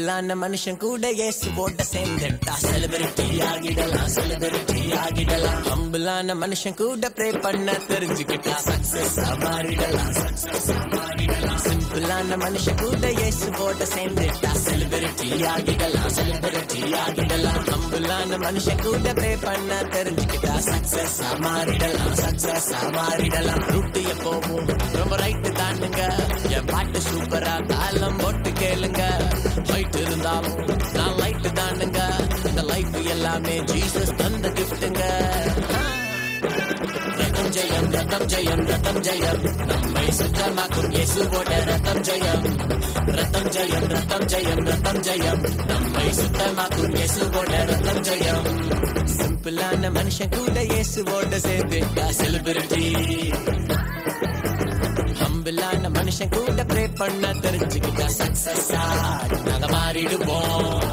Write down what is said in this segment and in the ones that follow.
சிம்பிளான மனுஷன் கூட இயேசுவோட சேர்ந்துட்டா செலிபிரிட்டி ஆகிடலாம் செலிபிரிட்டி ஆகிடலாம் ஹம்பிளான மனுஷன் கூட ப்ரே பண்ண தெரிஞ்சுக்கிட்டா சக்சஸ் மாறிடலாம் சக்சஸ் மாறிடலாம் சிம்பிளான மனுஷன் கூட இயேசுவோட சேர்ந்துட்டா செலிபிரிட்டி ஆகிடலாம் செலிபிரிட்டி ஆகிடலாம் ஹம்பிளான மனுஷன் கூட ப்ரே பண்ண தெரிஞ்சுக்கிட்டா சக்சஸ் மாறிடலாம் சக்சஸ் மாறிடலாம் ரூட்டு எப்போவும் ரொம்ப ரைட்டு தானுங்க என் பாட்டு சூப்பரா தாளம் போட்டு கேளுங்க ஹைட் இருந்தாலும் நான் லைட்டு தானுங்க இந்த லைஃப் எல்லாமே ஜீசஸ் தந்த கிஃப்ட்டுங்க ரத்தம் ஜெயம் ரத்தம் ஜெயம் ரத்தம் ஜெயம் நம்மை சுத்தமாக்கும் இயேசுவோட ரத்தம் ஜெயம் ரத்தம் ஜெயம் ரத்தம் ஜெயம் ரத்தம் ஜெயம் நம்மை சுத்தமாக்கும் இயேசுவோட ரத்தம் ஜெயம் சிம்பிளான மனுஷன் கூட இயேசுவோட சேர்ந்துட்டா செலிபிரிட்டி ஹம்பிளான மனுஷன் கூட ப்ரே பண்ண தெரிஞ்சுக்கிட்டா சக்சஸா நாங்க மாறிடுவோம்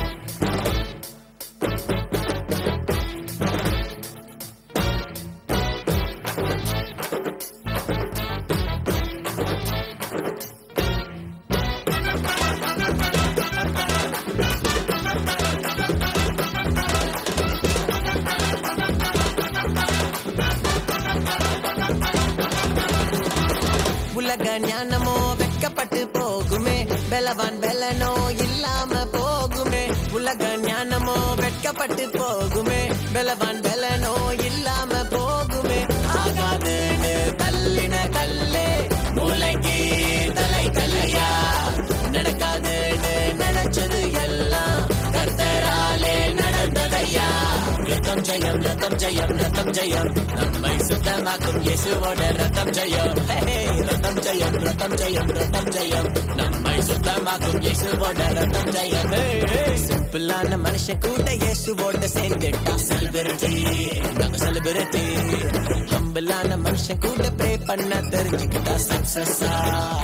உலக ஞானமோ வெட்கப்பட்டு போகுமே பெலவான் பெலனோ இல்லாம போகுமே உலக ஞானமோ வெட்கப்பட்டு போகுமே பெலவான் பெலனோ இல்லாம போகுமே ஆகாதுன்னு தள்ளின கல்லே மூளைக்கு தலை கல்லையா நடக்காதுன்னு நினைச்சது எல்லாம் கர்த்தராலே நடந்ததையா ரத்தம் ஜெயம் ரத்தம் ஜெயம் ரத்தம் ஜெயம் நம்மை சுத்தமாக்கும் இயேசுவோட ரத்தம் ஜெயம் ஹே, ரத்தம் ஜெயம் ரத்தம் ஜெயம் ரத்தம் ஜெயம் நம்மை சுத்தமாக்கும் இயேசுவோட ரத்தம் ஜெயம் சிம்பிளான மனுஷன் கூட இயேசுவோட சேர்ந்துட்டா செலிபிரிட்டி நாங்க செலிபிரிட்டி ஹம்பிளான மனுஷன் கூட ப்ரே பண்ண தெரிஞ்சுக்கிட்டா சக்சஸா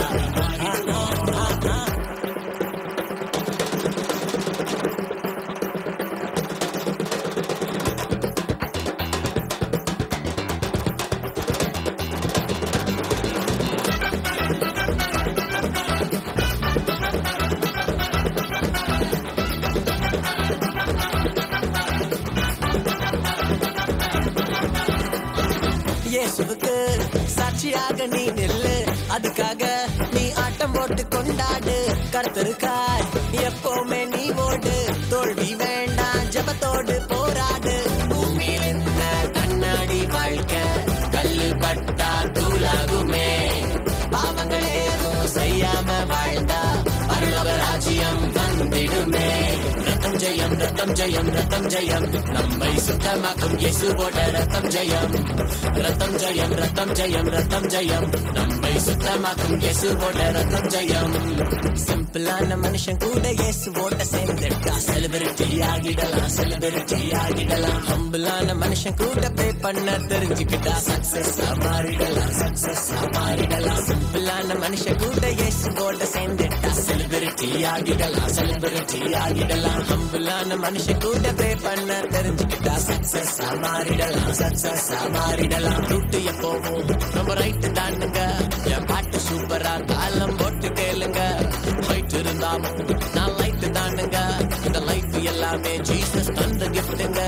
இயேசுவுக்கு சாட்சியாக நீ நில்லு அதுக்காக நீ ஆட்டம் போட்டு கொண்டாடு கருத்திருக்காய் எப்பவுமே நீ ஓடு தோல்வி வேண்டாம் ஜபத்தோடு போராடு பூமியில் இந்த கண்ணாடி வாழ்க்கை கல்லு பட்டா தூளாகுமே பாவங்கள் ஏதும் செய்யாம வாழ்ந்தா பரலோக ராஜ்யம் வந்திடுமே ரத்தம் ஜெயம் ரத்தம் ஜெயம் ரத்தம் ஜெயம் நம்மை சுத்தமாக்கும் இயேசுவோட ரத்தம் ஜெயம் ரத்தம் ஜெயம் ரத்தம் ஜெயம் ரத்தம் ஜெயம் நம்மை சுத்தமாக்கும் இயேசுவோட ரத்தம் ஜெயம் சிம்பிளான மனுஷன் கூட இயேசுவோட சேர்ந்துட்டா செலிபிரிட்டி ஆகிடலாம் செலிபிரிட்டி ஆகிடலாம் ஹம்பிளான மனுஷன் கூட பே பண்ண தெரிஞ்சுக்கிட்டா சக்சஸ் மாறிடலாம் சக்சஸ் மாறிடலாம் சிம்பிளான மனுஷன் கூட இயேசுவோட சேர்ந்துட்டா செலிபிரிட்டி ஆகிடலாம் செலிபிரிட்டி ஆகிடலாம் ஹம்பிளான மனுஷன் கூட பே பண்ண தெரிஞ்சுக்கிட்டா சக்சஸ் மாறிடலாம் சக்சஸ் மாறிடலாம் ரூட்டு எப்போவும் ரொம்ப ரைட்டு தாண்டுங்க என் பாட்டு சூப்பரா காலம் போட்டு கேளுங்க ஹைட் இருந்தாலும் நான் லைட்டு தாண்டுங்க இந்த லைஃப் எல்லாமே ஜீசஸ் தந்த கிஃப்ட்டுங்க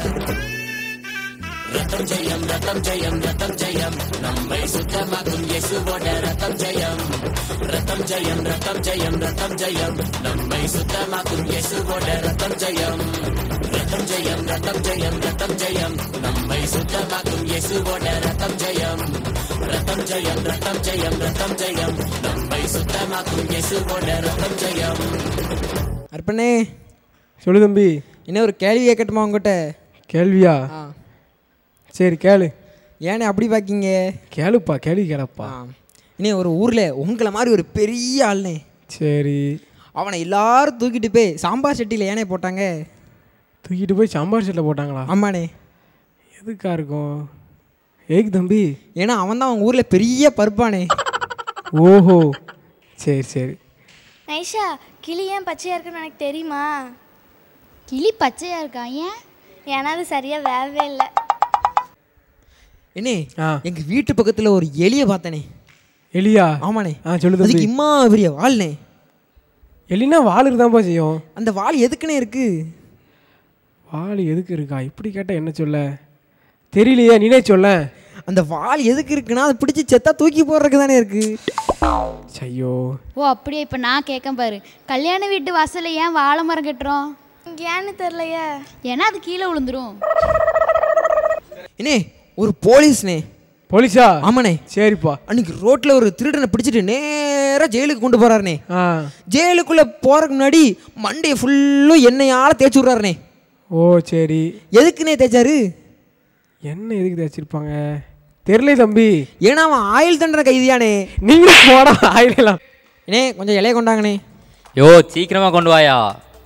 ரத்தம் ஜெயம் ரத்தம் ஜெயம் ரத்தம் ஜெயம் நம்மை சுத்தமாக்கும் இயேசுவோட ரத்தம் ஜெயம் ரத்தம் ஜெயம் ரத்தம் ஜெயம் ரத்தம் ஜெயம் நம்மை சுத்தமாக்கும் இயேசுவோட ரத்தம் ஜெயம் ரத்தம் ஜெயம் ரத்தம் ஜெயம் ரத்தம் ஜெயம் நம்மை சுத்தமாக்கும் இயேசுவோட ரத்தம் ஜெயம் ரத்தம் ஜெயம் ரத்தம் ஜெயம் ரத்தம் ஜெயம் நம்மை சுத்தமாக்கும் இயேசுவோட ரத்தம் ஜெயம் அர்ப்பணே சொல்லு தம்பி என்ன ஒரு கேள்வி கேட்கட்டுமா உங்ககிட்ட கேள்வியா ஆ சரி கேளு ஏனே அப்படி பார்க்கீங்க கேளுப்பா கேள்வி கேளப்பா ஆ இனே ஒரு ஊரில் உங்களை மாதிரி ஒரு பெரிய ஆள்னே சரி அவனை எல்லாரும் தூக்கிட்டு போய் சாம்பார் சட்டியில் ஏனே போட்டாங்க தூக்கிட்டு போய் சாம்பார் செட்டில் போட்டாங்களா ஆமாண்ணே எதுக்கா இருக்கும் ஏக்கு தம்பி ஏன்னா அவன் தான் அவங்க ஊரில் பெரிய பருப்பானே ஓஹோ சரி சரி நைஷா கிளி ஏன் பச்சையாக இருக்குன்னு எனக்கு தெரியுமா கிளி பச்சையா இருக்கா ஏன் ஏன்னா அது சரியாக வேகவே இல்லை என்னே ஆ எங்க வீட்டு பக்கத்துல ஒரு எலிய பார்த்தனே எலியா ஆமாண்ணே ஆ சொல்லு அதுக்கு தம்பி இம்மா பெரிய வாழ்னே எலினா வால் இருக்குதான்ப்பா செய்யும் அந்த வால் எதுக்குன்னே இருக்கு வால் எதுக்கு இருக்கா இப்படி கேட்டால் என்ன சொல்ல தெரியலையே நீனே சொல்ல அந்த வால் எதுக்கு இருக்குன்னா அதை பிடிச்சி செத்தா தூக்கி போடுறதுக்கு தானே இருக்கு ஐயோ ஓ அப்படியே இப்போ நான் கேட்கேன் பாரு கல்யாண வீட்டு வாசலில் ஏன் வாழை மரம் கட்டுறோம் ஏன்னு தெரிலையே ஏன்னா அது கீழே விழுந்துரும் என்னே ஒரு போலீஸ்னே போலீஸா ஆமாண்ணே சரிப்பா அன்னைக்கு ரோட்ல ஒரு திருடனை பிடிச்சிட்டு நேரா ஜெயிலுக்கு கொண்டு போறாருனே ஆ ஜெயிலுக்குள்ள போறதுக்கு முன்னாடி மண்டையை ஃபுல்லும் எண்ணெயால தேய்ச்சி விட்றாருனே ஓ சரி எதுக்குன்னே தேய்ச்சாரு என்ன எதுக்கு தேய்ச்சிருப்பாங்க தெரியல தம்பி ஏன்னா அவன் ஆயுள் தண்டனை கைதியானே நீங்களும் போடா ஆயிடலாம் ஏனே கொஞ்சம் இலைய கொண்டாங்கண்ணே யோ சீக்கிரமா கொண்டு வாயா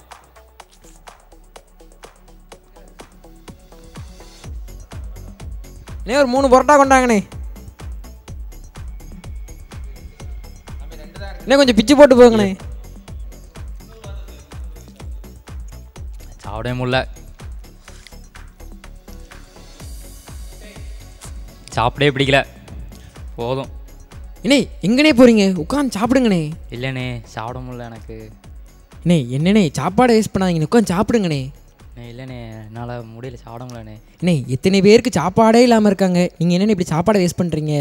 அண்ணே ஒரு மூணு பரோட்டா கொண்டாங்கண்ணே அண்ணே கொஞ்சம் பிச்சு போட்டு போங்கண்ணே சாப்பிடவே முடியல சாப்பிடவே பிடிக்கல போதும் அண்ணே எங்கனே போறீங்க உட்காந்து சாப்பிடுங்கண்ணே இல்லைண்ணே சாப்பிட முடியல எனக்கு அண்ணே என்னண்ணே சாப்பாடை வேஸ்ட் பண்ணாதீங்க உட்காந்து சாப்பிடுங்கண்ணே அண்ணே, இல்லைண்ணே என்னால் முடியல சாப்பிட முடியலண்ணே அண்ணே எத்தனை பேருக்கு சாப்பாடே இல்லாமல் இருக்காங்க நீங்கள் என்னென்ன இப்படி சாப்பாடை வேஸ்ட் பண்ணுறீங்க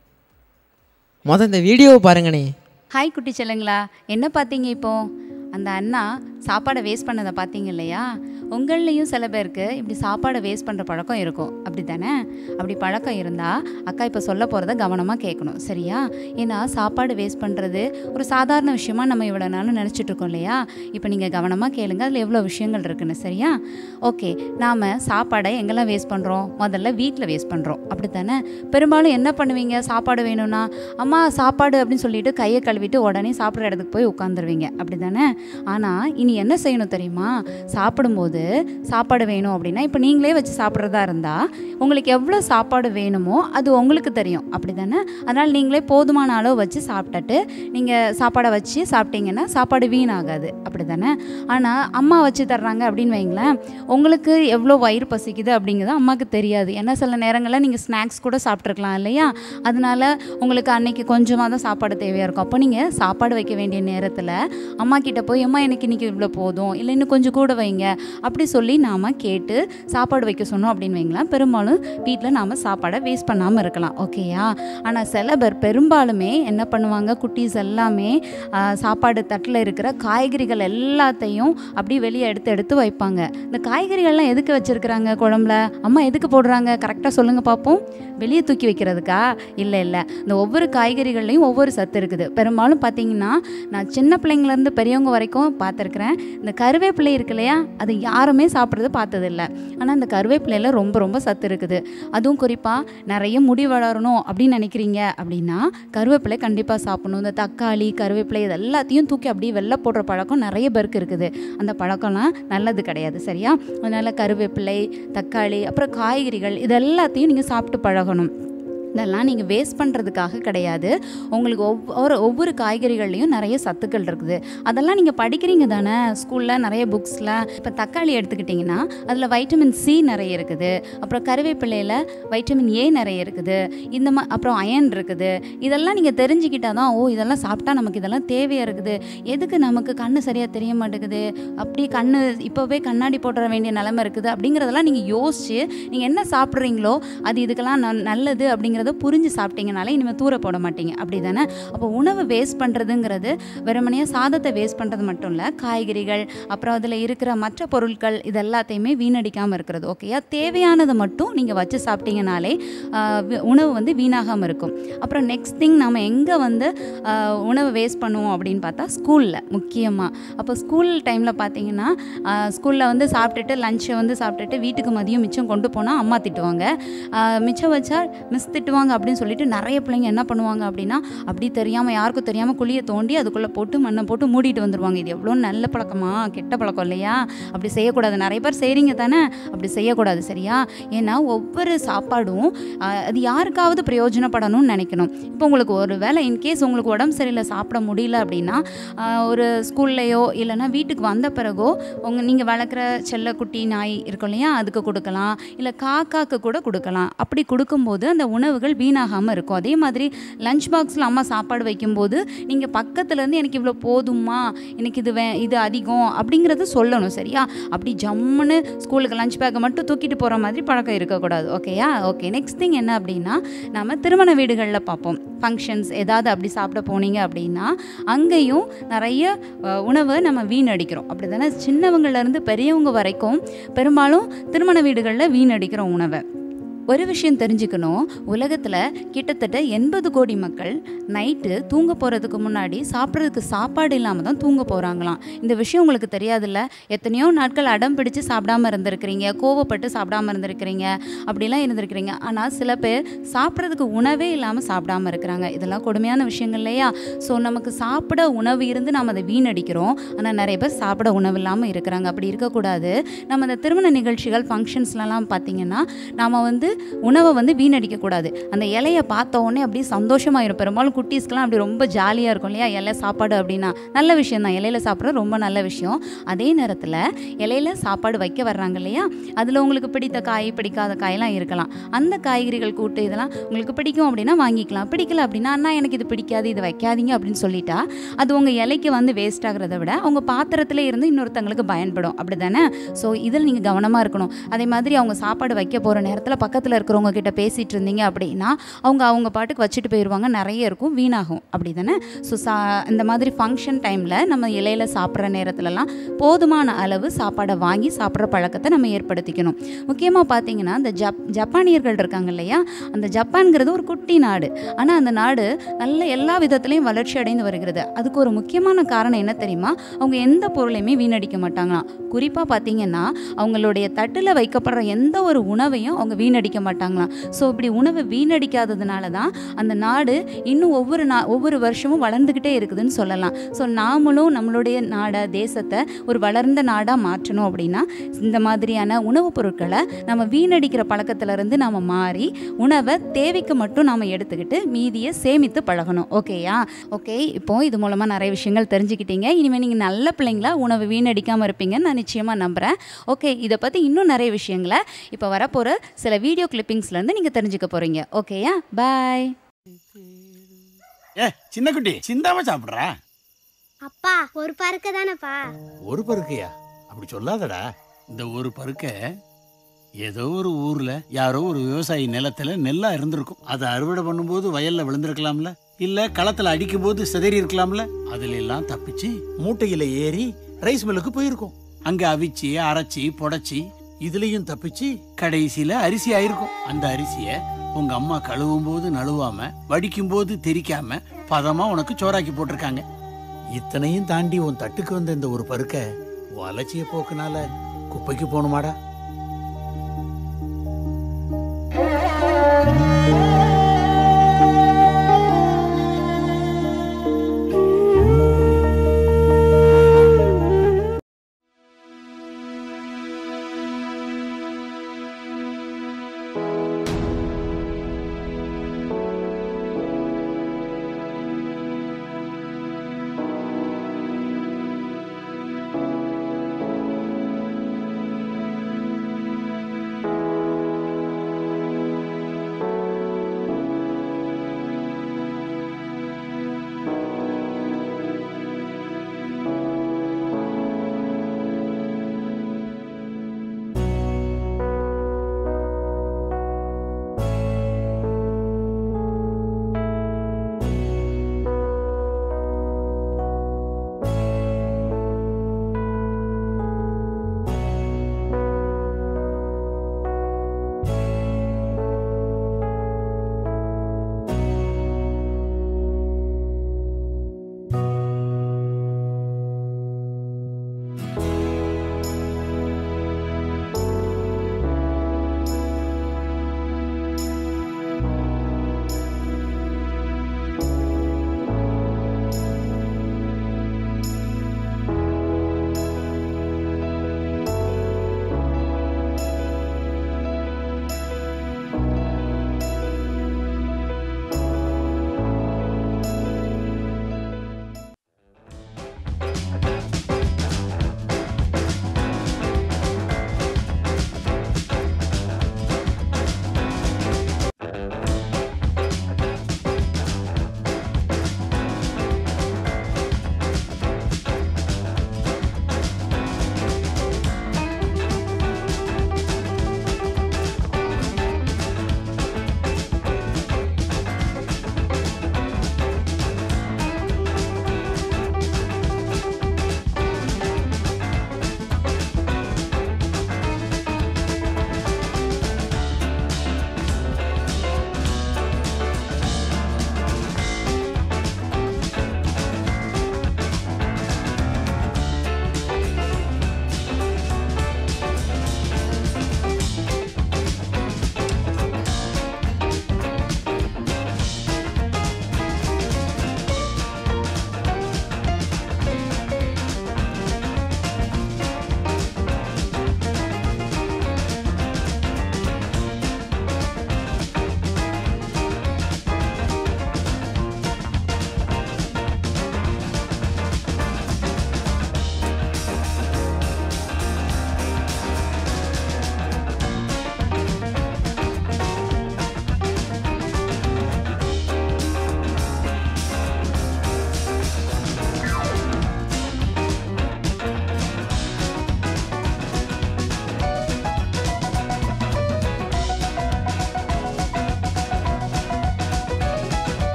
மொதல் இந்த வீடியோவை பாருங்கண்ணே ஹாய் குட்டி செல்லுங்களா என்ன பார்த்தீங்க இப்போ அந்த அண்ணா சாப்பாடை வேஸ்ட் பண்ணதை பார்த்தீங்க இல்லையா உங்கள்லேயும் சில பேருக்கு இப்படி சாப்பாடை வேஸ்ட் பண்ணுற பழக்கம் இருக்கும் அப்படி தானே அப்படி பழக்கம் இருந்தால் அக்கா இப்போ சொல்ல போகிறத கவனமாக கேட்கணும் சரியா ஏன்னா சாப்பாடு வேஸ்ட் பண்ணுறது ஒரு சாதாரண விஷயமா நம்ம இவ்வளோ நாளும் நினச்சிட்டு இருக்கோம் இல்லையா இப்போ நீங்கள் கவனமாக கேளுங்க அதில் எவ்வளோ விஷயங்கள் இருக்குன்னு சரியா ஓகே நாம் சாப்பாடை எங்கெல்லாம் வேஸ்ட் பண்ணுறோம் முதல்ல வீட்டில் வேஸ்ட் பண்ணுறோம் அப்படி தானே பெரும்பாலும் என்ன பண்ணுவீங்க சாப்பாடு வேணும்னா அம்மா சாப்பாடு அப்படின்னு சொல்லிட்டு கையை கழுவிட்டு உடனே சாப்பிட்ற இடத்துக்கு போய் உட்காந்துருவீங்க அப்படி தானே ஆனால் இனி என்ன செய்யணும் தெரியுமா சாப்பிடும்போது சாப்பாடு வேணும் அப்படின்னா இப்போ நீங்களே வச்சு சாப்பிட்றதா இருந்தால் உங்களுக்கு எவ்வளோ சாப்பாடு வேணுமோ அது உங்களுக்கு தெரியும் அப்படி தானே அதனால் நீங்களே போதுமான அளவு வச்சு சாப்பிட்டுட்டு நீங்கள் சாப்பாடை வச்சு சாப்பிட்டீங்கன்னா சாப்பாடு வீணாகாது அப்படி தானே ஆனால் அம்மா வச்சு தர்றாங்க அப்படின்னு வைங்களேன் உங்களுக்கு எவ்வளோ வயிறு பசிக்குது அப்படிங்கிறது அம்மாவுக்கு தெரியாது ஏன்னா சில நேரங்களில் நீங்கள் ஸ்நாக்ஸ் கூட சாப்பிட்ருக்கலாம் இல்லையா அதனால உங்களுக்கு அன்னைக்கு கொஞ்சமாக தான் சாப்பாடு தேவையாக இருக்கும் அப்போ நீங்கள் சாப்பாடு வைக்க வேண்டிய நேரத்தில் அம்மா கிட்ட போய் அம்மா எனக்கு இன்னைக்கு இவ்வளோ போதும் இல்லை இன்னும் கொஞ்சம் கூட வைங்க அப்படி சொல்லி நாம் கேட்டு சாப்பாடு வைக்க சொன்னோம் அப்படின்னு வைங்களேன் பெரும்பாலும் வீட்டில் நாம் சாப்பாடை வேஸ்ட் பண்ணாமல் இருக்கலாம் ஓகேயா ஆனால் சில பேர் பெரும்பாலுமே என்ன பண்ணுவாங்க குட்டீஸ் எல்லாமே ஆ, சாப்பாடு தட்டில் இருக்கிற காய்கறிகள் எல்லாத்தையும் அப்படியே வெளியே எடுத்து எடுத்து வைப்பாங்க இந்த காய்கறிகள்லாம் எதுக்கு வச்சுருக்குறாங்க குழம்புல அம்மா எதுக்கு போடுறாங்க கரெக்டாக சொல்லுங்கள் பார்ப்போம் வெளியே தூக்கி வைக்கிறதுக்கா இல்லை இல்லை இந்த ஒவ்வொரு காய்கறிகள்லையும் ஒவ்வொரு சத்து இருக்குது பெரும்பாலும் பார்த்தீங்கன்னா நான் சின்ன பிள்ளைங்கள்லேருந்து பெரியவங்க வரைக்கும் பார்த்துருக்குறேன் இந்த கருவேப்பிலை இருக்கு இல்லையா அது யாருமே சாப்பிட்றது பார்த்ததில்ல ஆனால் இந்த கருவேப்பிலையில் ரொம்ப ரொம்ப சத்து இருக்குது அதுவும் குறிப்பாக நிறைய முடி வளரணும் அப்படின்னு நினைக்கிறீங்க அப்படின்னா கருவேப்பிலை கண்டிப்பாக சாப்பிடணும் இந்த தக்காளி கருவேப்பிலை இது எல்லாத்தையும் தூக்கி அப்படியே வெளில போடுற பழக்கம் நிறைய பேருக்கு இருக்குது அந்த பழக்கம்லாம் நல்லது கிடையாது சரியா அதனால் கருவேப்பிலை தக்காளி அப்புறம் காய்கறிகள் இது எல்லாத்தையும் நீங்கள் சாப்பிட்டு பழகணும் இதெல்லாம் நீங்கள் வேஸ்ட் பண்ணுறதுக்காக கிடையாது உங்களுக்கு ஒவ்வொரு ஒவ்வொரு காய்கறிகள்லையும் நிறைய சத்துக்கள் இருக்குது அதெல்லாம் நீங்கள் படிக்கிறீங்க தானே ஸ்கூலில் நிறைய புக்ஸில் இப்போ தக்காளி எடுத்துக்கிட்டிங்கன்னா அதில் வைட்டமின் சி நிறைய இருக்குது அப்புறம் கருவேப்பிலையில் வைட்டமின் ஏ நிறைய இருக்குது இந்த மா அப்புறம் அயன் இருக்குது இதெல்லாம் நீங்கள் தெரிஞ்சுக்கிட்டா தான் ஓ இதெல்லாம் சாப்பிட்டா நமக்கு இதெல்லாம் தேவையாக இருக்குது எதுக்கு நமக்கு கண்ணு சரியாக தெரிய மாட்டேங்குது அப்படி கண்ணு இப்போவே கண்ணாடி போட்டுற வேண்டிய நிலமை இருக்குது அப்படிங்கிறதெல்லாம் நீங்கள் யோசிச்சு நீங்கள் என்ன சாப்பிட்றீங்களோ அது இதுக்கெல்லாம் நல்- நல்லது அப்படிங்கிறத புரிஞ்சு சாப்பிட்டீங்கனாலே இனிமேல் தூர போட மாட்டீங்க அப்படி தானே அப்போ உணவு வேஸ்ட் பண்ணுறதுங்கிறது வெறுமனையாக சாதத்தை வேஸ்ட் பண்ணுறது மட்டும் இல்லை காய்கறிகள் அப்புறம் அதில் இருக்கிற மற்ற பொருட்கள் இது எல்லாத்தையுமே வீணடிக்காமல் இருக்கிறது ஓகேயா தேவையானதை மட்டும் நீங்கள் வச்சு சாப்பிட்டீங்கனாலே ஆஹ், வி- உணவு வந்து வீணாகாமல் இருக்கும் அப்புறம் நெக்ஸ்ட் திங் நம்ம எங்கே வந்து ஆஹ், உணவு வேஸ்ட் பண்ணுவோம் அப்படின்னு பார்த்தா ஸ்கூலில் முக்கியமாக அப்போ ஸ்கூல் டைமில் பார்த்தீங்கன்னா ஸ்கூலில் வந்து சாப்பிட்டுட்டு லஞ்சை வந்து சாப்பிட்டுட்டு வீட்டுக்கு மதியம் மிச்சம் கொண்டு போனால் அம்மா திட்டுவாங்க ஆஹ், மிச்சம் வச்சா மிஸ் திட்டுவாங்க அப்படின்னு சொல்லிட்டு நிறைய பிள்ளைங்க என்ன பண்ணுவாங்க அப்படின்னா அப்படி தெரியாமல் யாருக்கும் தெரியாமல் குழியை தோண்டி அதுக்குள்ளே போட்டு மண்ணை போட்டு மூடிட்டு வந்துடுவாங்க இது எவ்வளோ நல்ல பழக்கமா கெட்ட பழக்கம் இல்லையா அப்படி செய்யக்கூடாது நிறைய பேர் செய்கிறீங்க தானே அப்படி செய்யக்கூடாது சரியா ஏன்னா ஒவ்வொரு சாப்பாடும் ஆஹ், அது யாருக்காவது பிரயோஜனப்படணும்னு நினைக்கணும் இப்போ உங்களுக்கு ஒரு வேளை இன்கேஸ் உங்களுக்கு உடம்பு சரியில்லை சாப்பிட முடியல அப்படின்னா ஆஹ், ஒரு ஸ்கூல்லையோ இல்லைன்னா வீட்டுக்கு வந்த பிறகோ உங்கள் நீங்கள் வளர்க்குற செல்லக்குட்டி நாய் இருக்கும் இல்லையா அதுக்கு கொடுக்கலாம் இல்லை காக்காக்கு கூட கொடுக்கலாம் அப்படி கொடுக்கும்போது அந்த உணவு உணவுகள் வீணாகாமல் இருக்கும் அதே மாதிரி லஞ்ச் பாக்ஸில் அம்மா சாப்பாடு வைக்கும்போது நீங்கள் பக்கத்துலேருந்து எனக்கு இவ்வளோ போதுமா எனக்கு இது வே இது அதிகம் அப்படிங்கிறத சொல்லணும் சரியா அப்படி ஜம்முன்னு ஸ்கூலுக்கு லஞ்ச் பேக்கை மட்டும் தூக்கிட்டு போகிற மாதிரி பழக்கம் இருக்கக்கூடாது ஓகேயா ஓகே நெக்ஸ்ட் திங் என்ன அப்படின்னா நம்ம திருமண வீடுகளில் பார்ப்போம் ஃபங்க்ஷன்ஸ் ஏதாவது அப்படி சாப்பிட போனீங்க அப்படின்னா அங்கேயும் நிறைய அஹ், உணவை நம்ம வீணடிக்கிறோம் அப்படி தானே சின்னவங்கள்லேருந்து பெரியவங்க வரைக்கும் பெரும்பாலும் திருமண வீடுகளில் வீணடிக்கிறோம் உணவை ஒரு விஷயம் தெரிஞ்சுக்கணும் உலகத்தில் கிட்டத்தட்ட எண்பது கோடி மக்கள் நைட்டு தூங்க போகிறதுக்கு முன்னாடி சாப்பிட்றதுக்கு சாப்பாடு இல்லாமல் தான் தூங்க போகிறாங்களாம் இந்த விஷயம் உங்களுக்கு தெரியாதுல்ல எத்தனையோ நாட்கள் அடம் பிடிச்சு சாப்பிடாம இருந்திருக்கிறீங்க கோவப்பட்டு சாப்பிடாம இருந்திருக்கிறீங்க அப்படிலாம் இருந்திருக்கிறீங்க ஆனால் சில பேர் சாப்பிட்றதுக்கு உணவே இல்லாமல் சாப்பிடாம இருக்கிறாங்க இதெல்லாம் கொடுமையான விஷயங்கள் இல்லையா ஸோ நமக்கு சாப்பிட உணவு இருந்து நாம் அதை வீணடிக்கிறோம் ஆனால் நிறைய பேர் சாப்பிட உணவு இல்லாமல் இருக்கிறாங்க அப்படி இருக்கக்கூடாது நம்ம இந்த திருமண நிகழ்ச்சிகள் ஃபங்க்ஷன்ஸ்லலாம் பார்த்தீங்கன்னா நாம் வந்து உணவை வந்து வீணடிக்கக்கூடாது அந்த இலையை பார்த்த உடனே அப்படியே சந்தோஷமாயிரும் பெரும்பாலும் குட்டீஸ்க்கெலாம் அப்படி ரொம்ப ஜாலியாக இருக்கும் இல்லையா இலை சாப்பாடு அப்படின்னா நல்ல விஷயம் தான் இலையில சாப்பிட்றது ரொம்ப நல்ல விஷயம் அதே நேரத்தில் இலையில சாப்பாடு வைக்க வர்றாங்க இல்லையா அதில் உங்களுக்கு பிடித்த காய் பிடிக்காத காயெல்லாம் இருக்கலாம் அந்த காய்கறிகள் கூட்டு இதெல்லாம் உங்களுக்கு பிடிக்கும் அப்படின்னா வாங்கிக்கலாம் பிடிக்கல அப்படின்னா அண்ணா எனக்கு இது பிடிக்காது இது வைக்காதீங்க அப்படின்னு சொல்லிட்டா அது உங்கள் இலைக்கு வந்து வேஸ்ட் ஆகிறத விட அவங்க பாத்திரத்தில் இருந்து இன்னொருத்தங்களுக்கு பயன்படும் அப்படி தானே ஸோ இதில் நீங்கள் கவனமாக இருக்கணும் அதே மாதிரி அவங்க சாப்பாடு வைக்க போகிற நேரத்தில் பக்கத்தில் இருக்கிறவங்க கிட்ட பேசிகிட்டு இருந்தீங்க அப்படின்னா அவங்க அவங்க பாட்டுக்கு வச்சுட்டு போயிடுவாங்க நிறைய இருக்கும் வீணாகும் அப்படி தானே ஸோ சா இந்த மாதிரி ஃபங்க்ஷன் டைமில் நம்ம இலையில சாப்பிட்ற நேரத்துலலாம் போதுமான அளவு சாப்பாடை வாங்கி சாப்பிட்ற பழக்கத்தை நம்ம ஏற்படுத்திக்கணும் முக்கியமாக பார்த்தீங்கன்னா இந்த ஜப் ஜப்பானியர்கள் இருக்காங்க இல்லையா அந்த ஜப்பான்கிறது ஒரு குட்டி நாடு ஆனால் அந்த நாடு நல்ல எல்லா விதத்துலேயும் வளர்ச்சி அடைந்து வருகிறது அதுக்கு ஒரு முக்கியமான காரணம் என்ன தெரியுமா அவங்க எந்த பொருளையுமே வீணடிக்க மாட்டாங்களாம் குறிப்பாக பார்த்தீங்கன்னா அவங்களுடைய தட்டில் வைக்கப்படுற எந்த ஒரு உணவையும் அவங்க வீணடிக்க மாட்டாங்களாம் ஸோ இப்படி உணவை வீணடிக்காததுனால தான் அந்த நாடு இன்னும் ஒவ்வொரு நா ஒவ்வொரு வருஷமும் வளர்ந்துக்கிட்டே இருக்குதுன்னு சொல்லலாம் ஸோ நாமளும் நம்மளுடைய நாடை தேசத்தை ஒரு வளர்ந்த நாடாக மாற்றணும் அப்படின்னா இந்த மாதிரியான உணவுப் பொருட்களை நம்ம வீணடிக்கிற பழக்கத்திலிருந்து நாம் மாறி உணவை தேவைக்கு மட்டும் நாம் எடுத்துக்கிட்டு மீதியை சேமித்து பழகணும் ஓகேயா ஓகே இப்போ இது மூலமாக நிறைய விஷயங்கள் தெரிஞ்சுக்கிட்டீங்க இனிமேல் நீங்கள் நல்ல பிள்ளைங்களா உணவு வீணடிக்காமல் இருப்பீங்கன்னு நான் நிச்சயமாக நம்புகிறேன் ஓகே இதை பற்றி இன்னும் நிறைய விஷயங்களை இப்போ வரப்போகிற சில வீடியோ கிளிப்பிங்ஸ்லேருந்து நீங்கள் தெரிஞ்சுக்க போகிறீங்க ஓகேயா பாய் ஏ சின்ன குட்டி சிந்தாம சாப்பிடுறா அப்பா ஒரு பருக்க தானேப்பா ஒரு பருக்கையா அப்படி சொல்லாதடா இந்த ஒரு பருக்க ஏதோ ஒரு ஊர்ல யாரோ ஒரு விவசாயி நிலத்துல நெல்லா இருந்திருக்கும் அதை அறுவடை பண்ணும்போது வயல்ல விழுந்திருக்கலாம்ல இல்ல களத்துல அடிக்கும் போது சிதறி இருக்கலாம்ல அதுல எல்லாம் தப்பிச்சு மூட்டையில ஏறி ரைஸ் மில்லுக்கு போயிருக்கும் அங்க அவிச்சு அரைச்சி புடைச்சி இதுலயும் தப்பிச்சு கடைசியில அரிசி ஆயிருக்கும் அந்த அரிசிய உங்க அம்மா கழுவும் போது நழுவாம வடிக்கும் போது தெரிக்காம பதமா உனக்கு சோறாக்கி போட்டிருக்காங்க இத்தனையும் தாண்டி உன் தட்டுக்கு வந்த இந்த ஒரு பருக்க வளர்ச்சிய போக்குனால குப்பைக்கு போகணுமாடா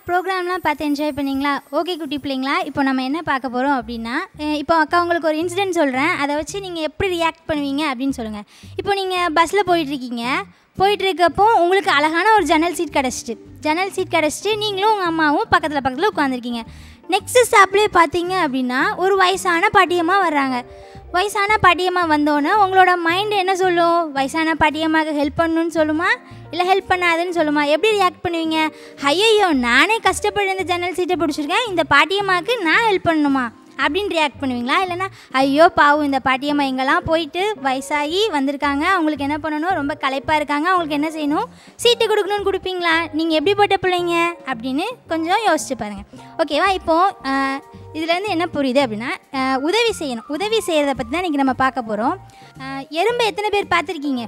ப்ரோக்ராம்லாம் பார்த்து என்ஜாய் பண்ணீங்களா ஓகே குட்டி பிள்ளைங்களா இப்போ நம்ம என்ன பார்க்க போகிறோம் அப்படின்னா அஹ் இப்போ அக்கா உங்களுக்கு ஒரு இன்சிடென்ட் சொல்கிறேன் அதை வச்சு நீங்கள் எப்படி ரியாக்ட் பண்ணுவீங்க அப்படின்னு சொல்லுங்கள் இப்போ நீங்கள் பஸ்ஸில் போயிட்டுருக்கீங்க போயிட்டுருக்கப்போ உங்களுக்கு அழகான ஒரு ஜன்னல் சீட் கிடச்சிட்டு ஜன்னல் சீட் கிடச்சிட்டு நீங்களும் உங்கள் அம்மாவும் பக்கத்தில் பக்கத்தில் உட்காந்துருக்கீங்க நெக்ஸ்ட் ஸ்டாப்லேயே பார்த்தீங்க அப்படின்னா ஒரு வயசான பாட்டியம்மா வர்றாங்க வயசான பாட்டியம்மா வந்தோன்னே உங்களோட மைண்ட் என்ன சொல்லும் வயசான பாட்டியம்மாவுக்கு ஹெல்ப் பண்ணணும்னு சொல்லுமா இல்லை ஹெல்ப் பண்ணாதுன்னு சொல்லுமா எப்படி ரியாக்ட் பண்ணுவீங்க ஐயோ நானே கஷ்டப்பட்டு இந்த ஜன்னல் சீட்டை பிடிச்சிருக்கேன் இந்த பாட்டியம்மாவுக்கு நான் ஹெல்ப் பண்ணணுமா அப்படின்னு ரியாக்ட் பண்ணுவீங்களா இல்லைன்னா ஐயோ பாவம் இந்த பாட்டியம்மா எங்கெல்லாம் போயிட்டு வயசாகி வந்திருக்காங்க அவங்களுக்கு என்ன பண்ணணும் ரொம்ப களைப்பாக இருக்காங்க அவங்களுக்கு என்ன செய்யணும் சீட்டு கொடுக்கணும்னு கொடுப்பீங்களா நீங்கள் எப்படிப்பட்ட பிள்ளைங்க அப்படின்னு கொஞ்சம் யோசிச்சு பாருங்கள் ஓகேவா இப்போது இதுலேருந்து என்ன புரியுது அப்படின்னா அஹ், உதவி செய்யணும் உதவி செய்கிறத பற்றி தான் இன்றைக்கி நம்ம பார்க்க போகிறோம் எறும்பு எத்தனை பேர் பார்த்துருக்கீங்க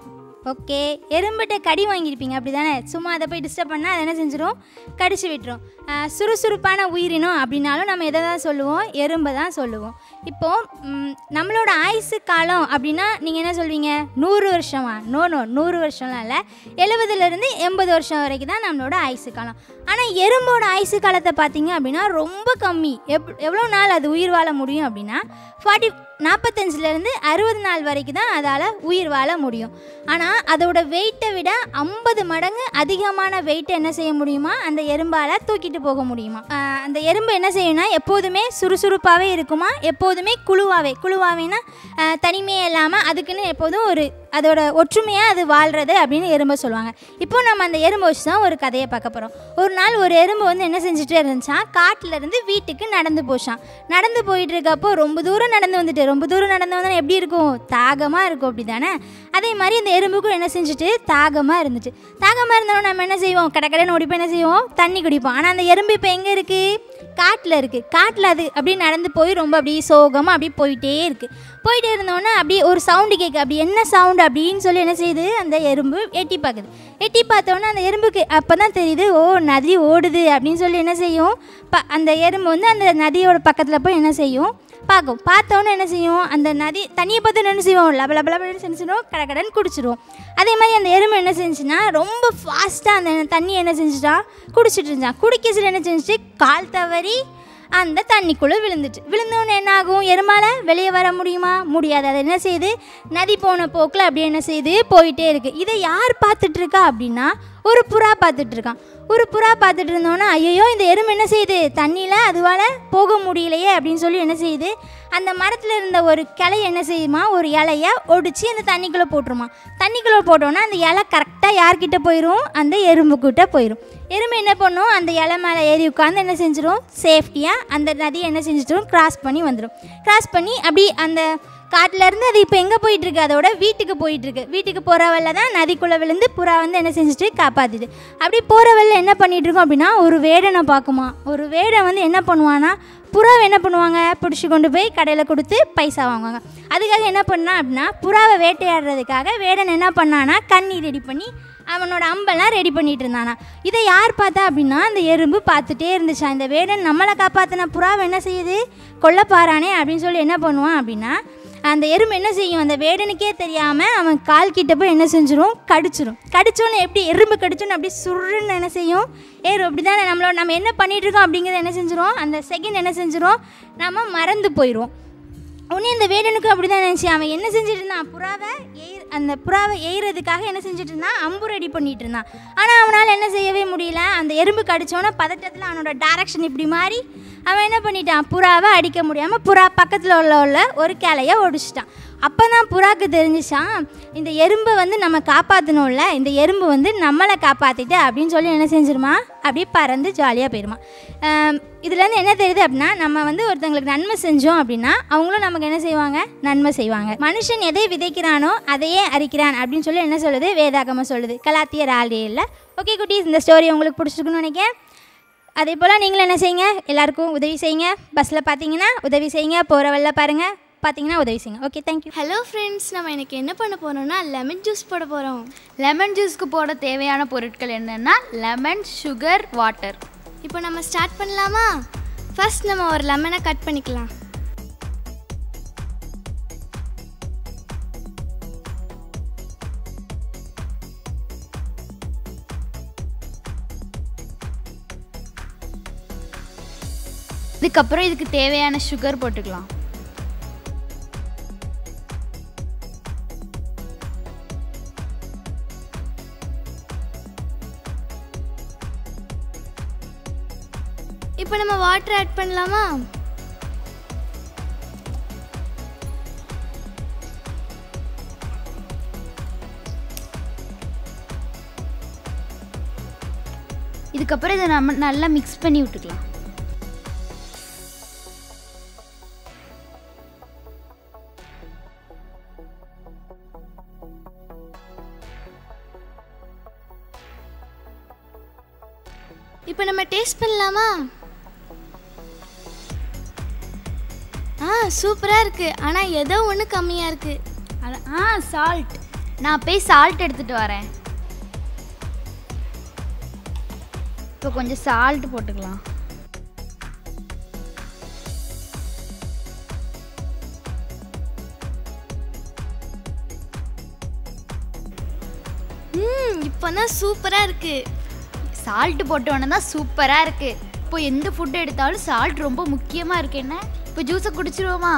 ஓகே எறும்பிட்ட கடி வாங்கியிருப்பீங்க அப்படி தானே சும்மா அதை போய் டிஸ்டர்ப் பண்ணால் அதை என்ன செஞ்சிடும் கடிச்சு விட்டுரும் ஆஹ் சுறுசுறுப்பான உயிரினம் அப்படின்னாலும் நம்ம எதை தான் சொல்லுவோம் எறும்பை தான் சொல்லுவோம் இப்போது ம், நம்மளோட ஆயுசு காலம் அப்படின்னா நீங்கள் என்ன சொல்வீங்க நூறு வருஷமா நோ நோ நூறு வருஷம்லாம் இல்லை எழுபதுலேருந்து எண்பது வருஷம் வரைக்கும் தான் நம்மளோட ஆயுசு காலம் ஆனால் எறும்போட ஆயுசு காலத்தை பார்த்தீங்க அப்படின்னா ரொம்ப கம்மி எப் எவ்வளோ நாள் அது உயிர் வாழ முடியும் அப்படின்னா ஃபார்ட்டி நாற்பத்தஞ்சிலேருந்து அறுபது நாள் வரைக்கும் தான் அதால் உயிர் வாழ முடியும் ஆனால் அதோட வெயிட்டை விட ஐம்பது மடங்கு அதிகமான வெயிட்டை என்ன செய்ய முடியுமா அந்த எறும்பால் தூக்கிட்டு போக முடியுமா ஆஹ் அந்த எறும்பு என்ன செய்யும்னா எப்போதுமே சுறுசுறுப்பாகவே இருக்குமா எப்போதுமே குழுவாகவே குழுவாவேனா தனிமையே இல்லாமல் அதுக்குன்னு எப்போதும் ஒரு அதோட ஒற்றுமையாக அது வாழ்கிறது அப்படின்னு எறும்பை சொல்லுவாங்க இப்போ நம்ம அந்த எறும்பை வச்சு தான் ஒரு கதையை பார்க்க போகிறோம் ஒரு நாள் ஒரு எறும்பு வந்து என்ன செஞ்சுட்டே இருந்துச்சான் காட்டுல இருந்து வீட்டுக்கு நடந்து போச்சான் நடந்து போயிட்டு இருக்கப்போ ரொம்ப தூரம் நடந்து வந்துட்டு ரொம்ப தூரம் நடந்து வந்தால் எப்படி இருக்கும் தாகமாக இருக்கும் அப்படி தானே அதே மாதிரி அந்த எறும்புக்கும் என்ன செஞ்சுட்டு தாகமாக இருந்துச்சு தாகமாக இருந்தோம் நம்ம என்ன செய்வோம் கடற்கடைன்னு ஓடி போய் என்ன செய்வோம் தண்ணி குடிப்போம் ஆனால் அந்த எறும்பு இப்போ எங்கே இருக்குது காட்டில் இருக்குது காட்டில் அது அப்படியே நடந்து போய் ரொம்ப அப்படியே சோகமாக அப்படியே போயிட்டே இருக்குது போயிட்டே இருந்தோன்னே அப்படியே ஒரு சவுண்டு கேட்கு அப்படி என்ன சவுண்டு அப்படின்னு சொல்லி என்ன செய்யுது அந்த எறும்பு எட்டி பார்க்குது எட்டி பார்த்தோன்னே அந்த எறும்புக்கு அப்போ தான் தெரியுது ஓ நதி ஓடுது அப்படின்னு சொல்லி என்ன செய்யும் ப அந்த எறும்பு வந்து அந்த நதியோட பக்கத்தில் போய் என்ன செய்யும் பார்க்கும் பார்த்தோன்னே என்ன செய்யும் அந்த நதி தண்ணியை பார்த்து என்ன செய்வோம் லப லப லபன்னு செஞ்சிடும் கடகடன்னு குடிச்சிடுவோம் அதே மாதிரி அந்த எறும்பு என்ன செஞ்சுன்னா ரொம்ப ஃபாஸ்ட்டாக அந்த தண்ணி என்ன செஞ்சுட்டா குடிச்சிட்டு இருந்தான் குடிக்க சில என்ன செஞ்சுச்சு கால் தவறி அந்த தண்ணிக்குள்ளே விழுந்துட்டு விழுந்தோன்னு என்ன ஆகும் எருமால வெளியே வர முடியுமா முடியாது அது என்ன செய்யுது நதி போன போக்கில் அப்படியே என்ன செய்யுது போயிட்டே இருக்குது இதை யார் பார்த்துட்டு இருக்கா அப்படின்னா ஒரு புறா பார்த்துட்டு இருக்கான் ஒரு புறா பார்த்துட்டு இருந்தோன்னா ஐயோ இந்த எறும்பு என்ன செய்யுது தண்ணியில் அதுவால் போக முடியலையே அப்படின்னு சொல்லி என்ன செய்யுது அந்த மரத்தில் இருந்த ஒரு கிளை என்ன செய்யுமா ஒரு இலைய ஒடிச்சு அந்த தண்ணிக்குள்ளே போட்டுருமா தண்ணிக்குள்ளே போட்டோன்னா அந்த இலை கரெக்டாக யார்கிட்ட போயிடும் அந்த எறும்புக்கிட்ட போயிடும் எறும்பு என்ன பண்ணும் அந்த இலை மேலே ஏறி உட்காந்து என்ன செஞ்சிடும் சேஃப்டியாக அந்த நதியை என்ன செஞ்சிடும் கிராஸ் பண்ணி வந்துடும் கிராஸ் பண்ணி அப்படி அந்த காட்டுல இருந்து அது இப்போ எங்கே போயிட்டு இருக்கு அதோட வீட்டுக்கு போயிட்டு இருக்கு வீட்டுக்கு போகிற வழில தான் நதிக்குள்ளே விழுந்து புறா வந்து என்ன செஞ்சுட்டு காப்பாத்திது அப்படி போகிற வழில என்ன பண்ணிட்டு இருக்கோம் அப்படின்னா ஒரு வேடனை பார்க்குமா ஒரு வேடன் வந்து என்ன பண்ணுவான்னா புறாவை என்ன பண்ணுவாங்க பிடிச்சி கொண்டு போய் கடையில் கொடுத்து பைசா வாங்குவாங்க அதுக்காக என்ன பண்ணா அப்படின்னா புறாவை வேட்டையாடுறதுக்காக வேடன் என்ன பண்ணானா கண்ணி ரெடி பண்ணி அவனோட அம்பெல்லாம் ரெடி பண்ணிட்டு இருந்தானா இதை யார் பார்த்தா அப்படின்னா அந்த எறும்பு பார்த்துட்டே இருந்துச்சான் இந்த வேடன் நம்மளை காப்பாற்றின புறாவை என்ன செய்யுது கொல்லப்பாரானே அப்படின்னு சொல்லி என்ன பண்ணுவான் அப்படின்னா அந்த எறும்பு என்ன செய்யும் அந்த வேடனுக்கே தெரியாமல் அவன் கால் கிட்ட போய் என்ன செஞ்சிரும் கடிச்சிரும் கடிச்சோன்னு எப்படி எறும்பு கடிச்சோன்னு அப்படி சுருன்னு என்ன செய்யும் ஏறும் அப்படி தானே நம்மளோட நம்ம என்ன பண்ணிட்டு இருக்கோம் அப்படிங்கிறத என்ன செஞ்சிரும் அந்த செகண்ட் என்ன செஞ்சிரும் நம்ம மறந்து போயிடுவோம் உடனே இந்த வேடனுக்கு அப்படி தான் நினச்சி அவன் என்ன செஞ்சுட்டு இருந்தான் புறாவை எய் அந்த புறாவை எய்கிறதுக்காக என்ன செஞ்சுட்டு இருந்தான் அம்பு ரெடி பண்ணிட்டு இருந்தான் ஆனால் அவனால் என்ன செய்யவே முடியல அந்த எறும்பு கடிச்சோன்னே பதட்டத்தில் அவனோட டைரக்ஷன் இப்படி மாறி அவன் என்ன பண்ணிட்டான் புறாவை அடிக்க முடியாமல் புறா பக்கத்தில் உள்ள உள்ள ஒரு கிளைய ஒடிச்சிட்டான் அப்போ தான் புறாக்கு தெரிஞ்சிச்சான் இந்த எறும்பை வந்து நம்ம காப்பாற்றணும்ல இந்த எறும்பு வந்து நம்மளை காப்பாற்றிட்டு அப்படின்னு சொல்லி என்ன செஞ்சிருமா அப்படியே பறந்து ஜாலியாக போயிருமா இதுலேருந்து என்ன தெரியுது அப்படின்னா நம்ம வந்து ஒருத்தங்களுக்கு நன்மை செஞ்சோம் அப்படின்னா அவங்களும் நமக்கு என்ன செய்வாங்க நன்மை செய்வாங்க மனுஷன் எதை விதைக்கிறானோ அதையே அரிக்கிறான் அப்படின்னு சொல்லி என்ன சொல்லுது வேதாகமம் சொல்லுது கலாத்தியர் ஆல்டேயில் ஓகே குட்டீஸ் இந்த ஸ்டோரி உங்களுக்கு பிடிச்சிருக்குன்னு நினைக்கிறேன் அதே போல் நீங்களும் என்ன செய்யுங்க எல்லாருக்கும் உதவி செய்யுங்க பஸ்ஸில் பார்த்தீங்கன்னா உதவி செய்யுங்க போகிற வழில பாருங்கள் பார்த்தீங்கன்னா உதவி செய்யுங்க ஓகே தேங்க்யூ ஹலோ ஃப்ரெண்ட்ஸ் நம்ம எனக்கு என்ன பண்ண போறோம்னா லெமன் ஜூஸ் போட போகிறோம் லெமன் ஜூஸ்க்கு போட தேவையான பொருட்கள் என்னென்னா லெமன் சுகர் வாட்டர் இப்போ நம்ம ஸ்டார்ட் பண்ணலாமா ஃபர்ஸ்ட் நம்ம ஒரு லெமனை கட் பண்ணிக்கலாம் இதுக்கப்புறம் இதுக்கு தேவையான சுகர் போட்டுக்கலாம் இப்போ நம்ம வாட்டர் ஆட் பண்ணலாமா இதுக்கப்புறம் இதை நம்ம நல்லா மிக்ஸ் பண்ணி விட்டுக்கலாம் இப்போ நம்ம டேஸ்ட் பண்ணலாமா ஆ சூப்பராக இருக்குது ஆனால் ஏதோ ஒன்று கம்மியாக இருக்குது அட- ஆ சால்ட் நான் போய் சால்ட் எடுத்துட்டு வரேன் இப்போ கொஞ்சம் சால்ட் போட்டுக்கலாம் ம் இப்போ தான் சூப்பராக இருக்குது சால்ட் போட்டோன்னே தான் சூப்பராக இருக்குது இப்போ எந்த ஃபுட் எடுத்தாலும் சால்ட் ரொம்ப முக்கியமாக இருக்கு என்ன இப்போ ஜூஸை குடிச்சிருவோமா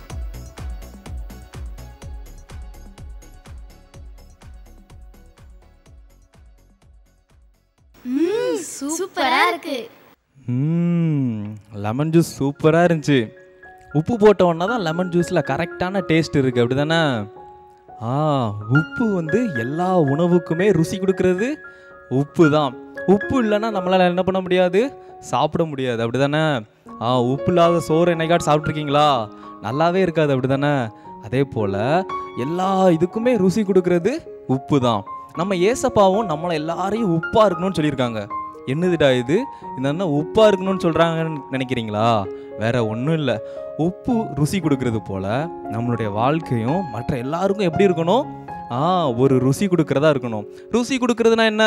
சூப்பராக இருக்குது லெமன் ஜூஸ் சூப்பராக இருந்துச்சு உப்பு போட்ட உடனே தான் லெமன் ஜூஸில் கரெக்டான டேஸ்ட் இருக்குது அப்படி தானே ஆ உப்பு வந்து எல்லா உணவுக்குமே ருசி கொடுக்கறது உப்பு தான் உப்பு இல்லைன்னா நம்மளால் என்ன பண்ண முடியாது சாப்பிட முடியாது அப்படி தானே ஆ உப்பு இல்லாத சோறு என்னைக்காட்டு சாப்பிட்ருக்கீங்களா நல்லாவே இருக்காது அப்படி தானே அதே போல் எல்லா இதுக்குமே ருசி கொடுக்கறது உப்பு தான் நம்ம ஏசப்பாவும் நம்மளை எல்லாரையும் உப்பாக இருக்கணும்னு சொல்லியிருக்காங்க என்னதுடா இது இந்த அண்ணன் உப்பாக இருக்கணும்னு சொல்கிறாங்கன்னு நினைக்கிறீங்களா வேற ஒன்றும் இல்லை உப்பு ருசி கொடுக்கறது போல நம்மளுடைய வாழ்க்கையும் மற்ற எல்லாருக்கும் எப்படி இருக்கணும் ஆ ஒரு ருசி கொடுக்கறதா இருக்கணும் ருசி கொடுக்கறதுனா என்ன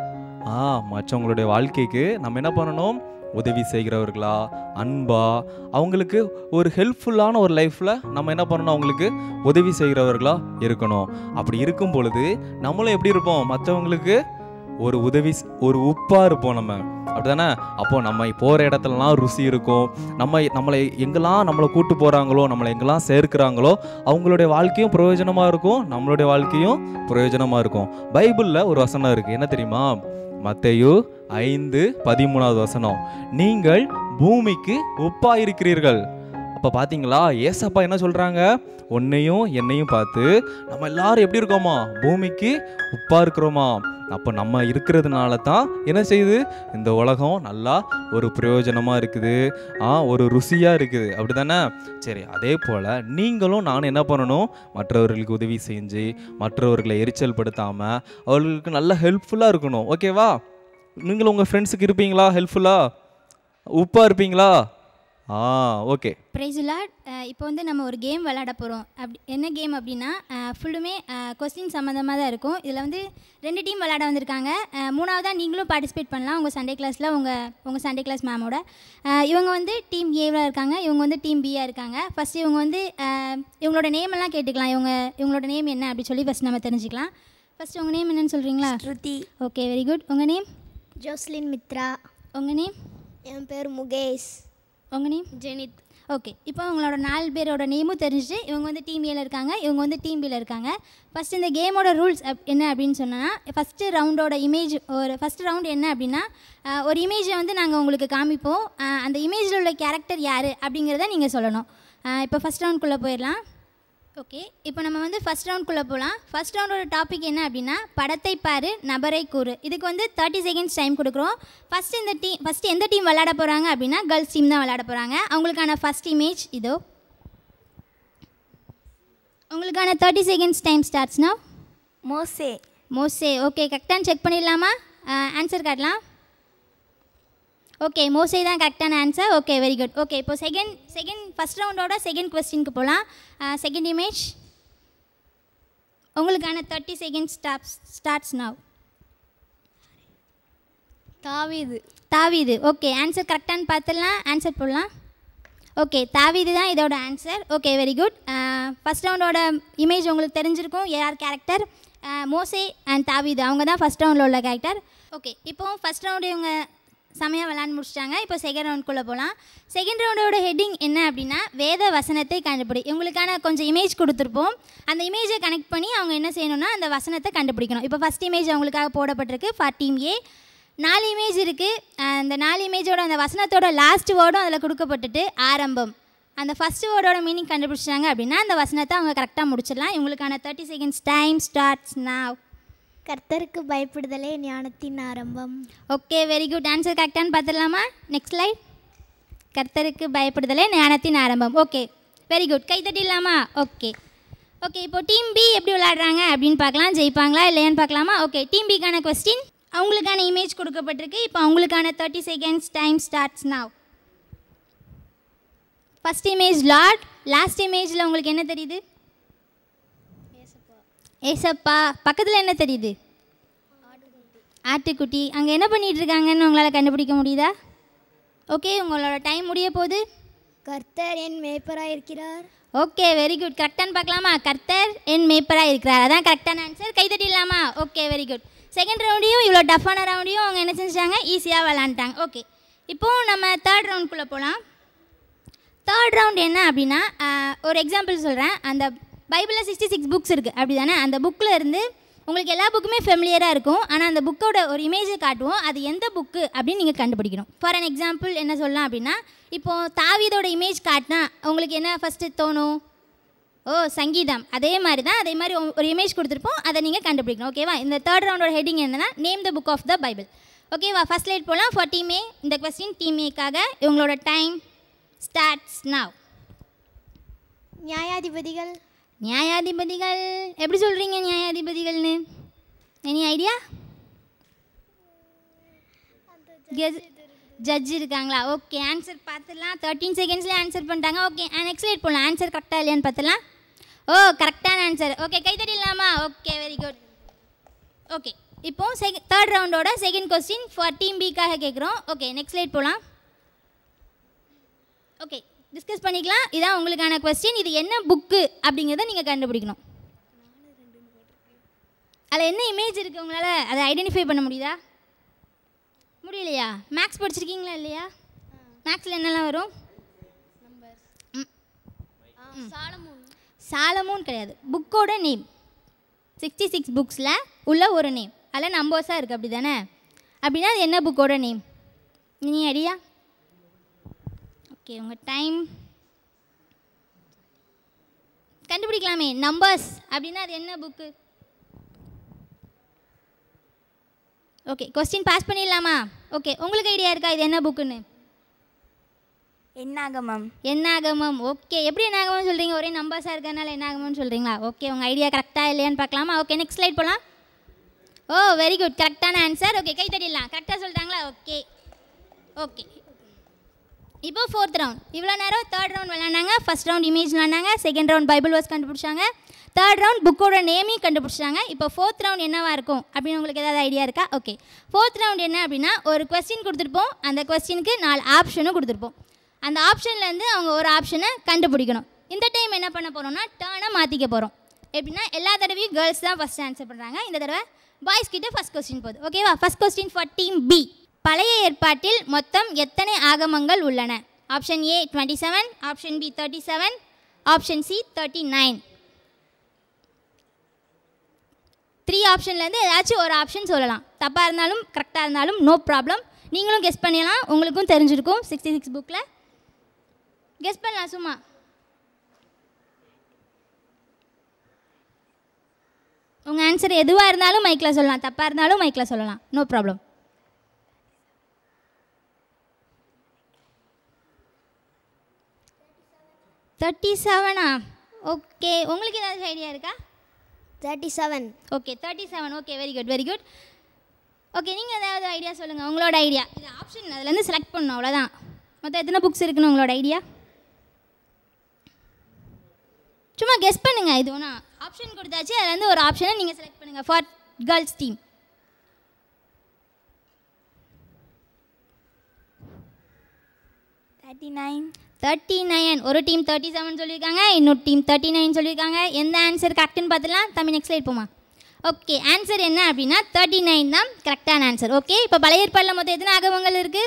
ஆ மற்றவங்களுடைய வாழ்க்கைக்கு நம்ம என்ன பண்ணணும் உதவி செய்கிறவர்களா அன்பா அவங்களுக்கு ஒரு ஹெல்ப்ஃபுல்லான ஒரு லைஃப்பில் நம்ம என்ன பண்ணணும் அவங்களுக்கு உதவி செய்கிறவர்களா இருக்கணும் அப்படி இருக்கும் பொழுது நம்மளும் எப்படி இருப்போம் மற்றவங்களுக்கு ஒரு உதவி ஸ்- ஒரு உப்பாக இருப்போம் நம்ம அப்படிதானே அப்போ நம்ம போகிற இடத்துலலாம் ருசி இருக்கும் நம்ம நம்மளை எங்கெல்லாம் நம்மளை கூட்டு போகிறாங்களோ நம்மளை எங்கெல்லாம் சேர்க்கிறாங்களோ அவங்களுடைய வாழ்க்கையும் பிரயோஜனமாக இருக்கும் நம்மளுடைய வாழ்க்கையும் பிரயோஜனமாக இருக்கும் பைபிளில் ஒரு வசனம் இருக்குது என்ன தெரியுமா மத்தேயு ஐந்து பதிமூணாவது வசனம் நீங்கள் பூமிக்கு உப்பாக இருக்கிறீர்கள் அப்போ பார்த்தீங்களா ஏசப்பா என்ன சொல்கிறாங்க உன்னையும் என்னையும் பார்த்து நம்ம எல்லாரும் எப்படி இருக்கோமா பூமிக்கு உப்பாக இருக்கிறோமா அப்போ நம்ம இருக்கிறதுனால தான் என்ன செய்யுது இந்த உலகம் நல்லா ஒரு பிரயோஜனமாக இருக்குது ஆ ஒரு ருசியாக இருக்குது அப்படி தானே சரி அதே போல் நீங்களும் நானும் என்ன பண்ணணும் மற்றவர்களுக்கு உதவி செஞ்சு மற்றவர்களை எரிச்சல் படுத்தாமல் அவர்களுக்கு நல்ல ஹெல்ப்ஃபுல்லாக இருக்கணும் ஓகேவா நீங்களும் உங்கள் ஃப்ரெண்ட்ஸுக்கு இருப்பீங்களா ஹெல்ப்ஃபுல்லாக உப்பாக இருப்பீங்களா ஆ ஓகே பிரைசுலாட் இப்போ வந்து நம்ம ஒரு கேம் விளையாட போகிறோம் அப்படி என்ன கேம் அப்படின்னா ஃபுல்லுமே கொஸ்டின் சம்மந்தமாக தான் இருக்கும் இதில் வந்து ரெண்டு டீம் விளையாட வந்திருக்காங்க அஹ், மூணாவதாக நீங்களும் பார்ட்டிசிபேட் பண்ணலாம் உங்கள் சண்டே கிளாஸில் உங்கள் உங்கள் சண்டே கிளாஸ் மேமோட அஹ், இவங்க வந்து டீம் ஏவில் இருக்காங்க இவங்க வந்து டீம் பியாக இருக்காங்க ஃபஸ்ட்டு இவங்க வந்து அஹ், இவங்களோட நேம் எல்லாம் கேட்டுக்கலாம் இவங்க இவங்களோட நேம் என்ன அப்படி சொல்லி ஃபஸ்ட் நம்ம தெரிஞ்சுக்கலாம் ஃபஸ்ட்டு உங்கள் நேம் என்னன்னு சொல்கிறீங்களா ஸ்ருதி ஓகே வெரி குட் உங்கள் நேம் ஜோஸ்லின் மித்ரா உங்கள் நேம் என் பேர் முகேஷ் உங்கள் நேம் ஜெனித் ஓகே இப்போ உங்களோட நாலு பேரோட நேமும் தெரிஞ்சுட்டு இவங்க வந்து டீம் ஏல இருக்காங்க இவங்க வந்து டீம் பியில் இருக்காங்க ஃபஸ்ட் இந்த கேமோட ரூல்ஸ் என்ன அப்படின்னு சொன்னோன்னா ஃபஸ்ட்டு ரவுண்டோட இமேஜ் ஒரு ஃபஸ்ட் ரவுண்ட் என்ன அப்படின்னா அஹ், ஒரு இமேஜை வந்து நாங்கள் உங்களுக்கு காமிப்போம் அஹ், அந்த இமேஜில் உள்ள கேரக்டர் யார் அப்படிங்கிறத நீங்கள் சொல்லணும் அஹ், இப்போ ஃபஸ்ட் ரவுண்ட்குள்ளே போயிடலாம் ஓகே இப்போ நம்ம வந்து ஃபஸ்ட் ரவுண்ட்குள்ளே போகலாம் ஃபஸ்ட் ரவுண்டோட டாபிக் என்ன அப்படின்னா படத்தை பாரு நபரை கூறு இதுக்கு வந்து தேர்ட்டி செகண்ட்ஸ் டைம் கொடுக்குறோம் ஃபஸ்ட்டு இந்த டீம் ஃபஸ்ட்டு எந்த டீம் விளையாட போகிறாங்க அப்படின்னா கேர்ள்ஸ் டீம் தான் விளையாட போகிறாங்க அவங்களுக்கான ஃபஸ்ட் இமேஜ் இதோ உங்களுக்கான தேர்ட்டி செகண்ட்ஸ் டைம் ஸ்டார்ட்ஸ்னா மோசே மோசே ஓகே கரெக்டாக செக் பண்ணிடலாமா ஆன்சர் காட்டலாம் ஓகே மோசே தான் கரெக்டான answer okay very good okay இப்போ செகண்ட் செகண்ட் ஃபஸ்ட் ரவுண்டோட செகண்ட் கொஸ்டினுக்கு போகலாம் செகண்ட் இமேஜ் உங்களுக்கான thirty second stops starts now தாவீது தாவீது ஓகே ஆன்சர் கரெக்டானு பார்த்துடலாம் ஆன்சர் போடலாம் ஓகே தாவீது தான் இதோட answer okay very good first ரவுண்டோட இமேஜ் உங்களுக்கு தெரிஞ்சிருக்கும் யார் கேரக்டர் மோசே அண்ட் தாவீது அவங்க தான் ஃபஸ்ட் ரவுண்டில் உள்ள கேரக்டர் ஓகே இப்போ ஃபஸ்ட் ரவுண்டு இவங்க செமையாக விளாண்டு முடிச்சிட்டாங்க இப்போ செகண்ட் ரவுண்ட்குள்ளே போகலாம் செகண்ட் ரவுண்டோட ஹெட்டிங் என்ன அப்படின்னா வேத வசனத்தை கண்டுபிடி இவங்களுக்கான கொஞ்சம் இமேஜ் கொடுத்துருப்போம் அந்த இமேஜை கனெக்ட் பண்ணி அவங்க என்ன செய்யணும்னா அந்த வசனத்தை கண்டுபிடிக்கணும் இப்போ ஃபஸ்ட் இமேஜ் அவங்களுக்காக போடப்பட்டிருக்கு ஃபார் டீம் ஏ நாலு இமேஜ் இருக்குது அந்த நாலு இமேஜோட அந்த வசனத்தோட லாஸ்ட் வேர்டும் அதில் கொடுக்கப்பட்டுட்டு ஆரம்பம் அந்த ஃபஸ்ட் வேர்டோட மீனிங் கண்டுபிடிச்சாங்க அப்படின்னா அந்த வசனத்தை அவங்க கரெக்டாக முடிச்சிடலாம் இவங்களுக்கான thirty seconds time starts now கர்த்தருக்கு பயப்படுதலே ஞானத்தின் ஆரம்பம் ஓகே வெரி குட் ஆன்சர் கரெக்டானு பார்த்துடலாமா நெக்ஸ்ட் லைட் கர்த்தருக்கு பயப்படுதலே ஞானத்தின் ஆரம்பம் ஓகே வெரி குட் கை தட்டிடலாமா ஓகே ஓகே இப்போ டீம் பி எப்படி விளையாடுறாங்க அப்படின்னு பார்க்கலாம் ஜெயிப்பாங்களா இல்லையான்னு பார்க்கலாமா ஓகே டீம் பிக்கான கொஸ்டின் அவங்களுக்கான இமேஜ் கொடுக்கப்பட்டிருக்கு இப்போ அவங்களுக்கான thirty seconds time starts now first image lord last இமேஜில் உங்களுக்கு என்ன தெரியுது ஏசப்பா பக்கத்தில் என்ன தெரியுது ஆட்டுக்குட்டி அங்கே என்ன பண்ணிட்டு இருக்காங்கன்னு உங்களால் கண்டுபிடிக்க முடியுதா ஓகே உங்களோட டைம் முடிய போகுது கர்த்தர் என் மேய்ப்பராக இருக்கிறார் ஓகே வெரி குட் கரெக்டானு பார்க்கலாமா கர்த்தர் என் மேய்ப்பராக இருக்கிறார் அதான் கரெக்டான ஆன்சர் கை தட்டிடலாமா ஓகே வெரி குட் செகண்ட் ரவுண்டையும் இவ்வளோ டஃப்பான ரவுண்டையும் அவங்க என்ன செஞ்சாங்க ஈஸியாக விளாண்டுட்டாங்க ஓகே இப்போது நம்ம தேர்ட் ரவுண்ட்குள்ளே போகலாம் தேர்ட் ரவுண்ட் என்ன அப்படின்னா ஆஹ், ஒரு எக்ஸாம்பிள் சொல்கிறேன் அந்த பைபிளில் சிக்ஸ்டி சிக்ஸ் புக்ஸ் இருக்குது அப்படி தானே அந்த புக்கில் இருந்து உங்களுக்கு எல்லா புக்குமே ஃபெமிலியராக இருக்கும் ஆனால் அந்த புக்கோட ஒரு இமேஜை காட்டுவோம் அது எந்த புக்கு அப்படின்னு நீங்கள் கண்டுபிடிக்கணும் ஃபார் அன் எக்ஸாம்பிள் என்ன சொல்லலாம் அப்படின்னா இப்போது தாவீதோட இமேஜ் காட்டினா உங்களுக்கு என்ன ஃபஸ்ட்டு தோணும் ஓ சங்கீதம் அதே மாதிரி தான் அதே மாதிரி ஒரு- ஒரு இமேஜ் கொடுத்துருப்போம் அதை நீங்கள் கண்டுபிடிக்கணும் ஓகேவா இந்த தேர்ட் ரவுண்டோட ஹெட்டிங் என்னன்னா name the book of the Bible ஓகேவா ஃபர்ஸ்ட் லைட் போகலாம் ஃபார் டீமே இந்த கொஸ்டின் டீமேக்காக இவங்களோட டைம் ஸ்டார்ட்ஸ் now நியாயாதிபதிகள் நியாயாதிபதிகள் எப்படி சொல்கிறீங்க நியாயாதிபதிகள்னு எனி ஐடியா ஜட்ஜ் இருக்காங்களா ஓகே ஆன்சர் பார்த்துடலாம் தேர்ட்டீன் செகண்ட்ஸ்லேயே ஆன்சர் பண்ணிட்டாங்க ஓகே நெக்ஸ்ட் லைட் போடலாம் ஆன்சர் கரெக்டாக இல்லையான்னு பார்த்துலாம் ஓ கரெக்டான ஆன்சர் ஓகே கை தட்டிடலாமா ஓகே வெரி குட் ஓகே இப்போ செக தேர்ட் ரவுண்டோட செகண்ட் கொஸ்டின் ஃபார் டீம் பிக்காக கேட்குறோம் ஓகே நெக்ஸ்ட் லைட் போகலாம் ஓகே டிஸ்கஸ் பண்ணிக்கலாம் இதான் உங்களுக்கான கொஸ்டின் இது என்ன புக்கு அப்படிங்கிறத நீங்கள் கண்டுபிடிக்கணும் அதில் என்ன இமேஜ் இருக்குது உங்களால் அதை ஐடென்டிஃபை பண்ண முடியுதா முடியலையா மேக்ஸ் படிச்சிருக்கீங்களா இல்லையா மேக்ஸில் என்னெல்லாம் வரும் ம். ம். சாலமோன் கிடையாது புக்கோட நேம் சிக்ஸ்டி சிக்ஸ் புக்ஸில் உள்ள ஒரு நேம் அதில் நம்பர்ஸாக இருக்குது அப்படி தானே அப்படின்னா அது என்ன புக்கோட நேம் நீ ஐடியா ஓகே உங்கள் டைம் கண்டுபிடிக்கலாமே நம்பர்ஸ் அப்படின்னா அது என்ன புக்கு ஓகே கொஸ்டின் பாஸ் பண்ணிடலாமா ஓகே உங்களுக்கு ஐடியா இருக்கா இது என்ன புக்குன்னு என்னாகமம் என்னாகமம் ஓகே எப்படி என்னாகமம் சொல்கிறீங்க ஒரே நம்பர்ஸாக இருக்கறனால என்னாகமம்னு சொல்கிறீங்களா ஓகே உங்கள் ஐடியா கரெக்டாக இல்லையான்னு பார்க்கலாமா ஓகே நெக்ஸ்ட் ஸ்லைட் போகலாம் ஓ வெரி குட் கரெக்டான ஆன்சர் ஓகே கை தட்டிடலாம் கரெக்டாக சொல்லிட்டாங்களா ஓகே ஓகே இப்போ ஃபோர்த் ரவுண்ட் இவ்வளோ நேரம் தேர்ட் ரவுண்ட் விளாண்டாங்க ஃபர்ஸ்ட் ரவுண்ட் இமேஜ் விளாண்டாங்க செகண்ட் ரவுண்ட் பைபிள் வாஸ் கண்டுபிடிச்சாங்க தேர்ட் ரவுண்ட் புக்கோட நேமையும் கண்டுபிடிச்சாங்க இப்போ ஃபோர்த் ரவுண்ட் என்னவா இருக்கும் அப்படின்னு உங்களுக்கு ஏதாவது ஐடியா இருக்கா ஓகே ஃபோர்த் ரவுண்ட் என்ன அப்படின்னா ஒரு கொஸ்டின் கொடுத்துருப்போம் அந்த கொஸ்டினுக்கு நாலு ஆப்ஷனும் கொடுத்துருப்போம் அந்த ஆப்ஷன்லேருந்து அவங்க ஒரு ஆப்ஷனை கண்டுபிடிக்கணும் இந்த டைம் என்ன பண்ண போகிறோம்னா டேர்னை மாற்றிக்க போகிறோம் எப்படின்னா எல்லா தடவையும் கேர்ள்ஸ் தான் ஃபஸ்ட் ஆன்சர் பண்ணுறாங்க இந்த தடவை பாய்ஸ் கிட்ட ஃபஸ்ட் கொஸ்டின் போகுது ஓகேவா first question for team B பழைய ஏற்பாட்டில் மொத்தம் எத்தனை ஆகமங்கள் உள்ளன option A twenty seven option B thirty seven option C thirty nine three ஆப்ஷன்லேருந்து ஏதாச்சும் ஒரு ஆப்ஷன் சொல்லலாம் தப்பாக இருந்தாலும் கரெக்டாக இருந்தாலும் நோ ப்ராப்ளம் நீங்களும் கெஸ் பண்ணலாம் உங்களுக்கும் தெரிஞ்சிருக்கும் சிக்ஸ்டி சிக்ஸ் புக்கில் கெஸ் பண்ணலாம் சும்மா உங்கள் ஆன்சர் எதுவாக இருந்தாலும் மைக்கில் சொல்லலாம் தப்பாக இருந்தாலும் மைக்கில் சொல்லலாம் நோ ப்ராப்ளம் தேர்ட்டி செவனா ஓகே உங்களுக்கு ஏதாவது ஐடியா இருக்கா thirty seven okay thirty seven okay very good very good okay நீங்கள் ஏதாவது ஐடியா சொல்லுங்கள் உங்களோட ஐடியா இது ஆப்ஷன் அதுலேருந்து செலக்ட் பண்ணணும் அவ்வளோதான் மொத்தம் எத்தனை புக்ஸ் இருக்குன்னு உங்களோட ஐடியா சும்மா கெஸ் பண்ணுங்கள் இது ஒன்றா ஆப்ஷன் கொடுத்தாச்சு அதுலேருந்து ஒரு ஆப்ஷனை நீங்கள் செலக்ட் பண்ணுங்கள் for girls team thirty nine thirty nine ஒரு டீம் தேர்ட்டி செவன் சொல்லியிருக்காங்க இன்னொரு டீம் தேர்ட்டி நைன் சொல்லியிருக்காங்க எந்த ஆன்சர் கரெக்டுன்னு பார்த்துலாம் தம்பி நெக்ஸ்ட் லைட் போமா ஓகே ஆன்சர் என்ன அப்படின்னா தேர்ட்டி நைன் தான் கரெக்டான ஆன்சர் ஓகே இப்போ பழைய ஏற்பாடில் மொத்தம் எத்தனை ஆகமங்கள் இருக்குது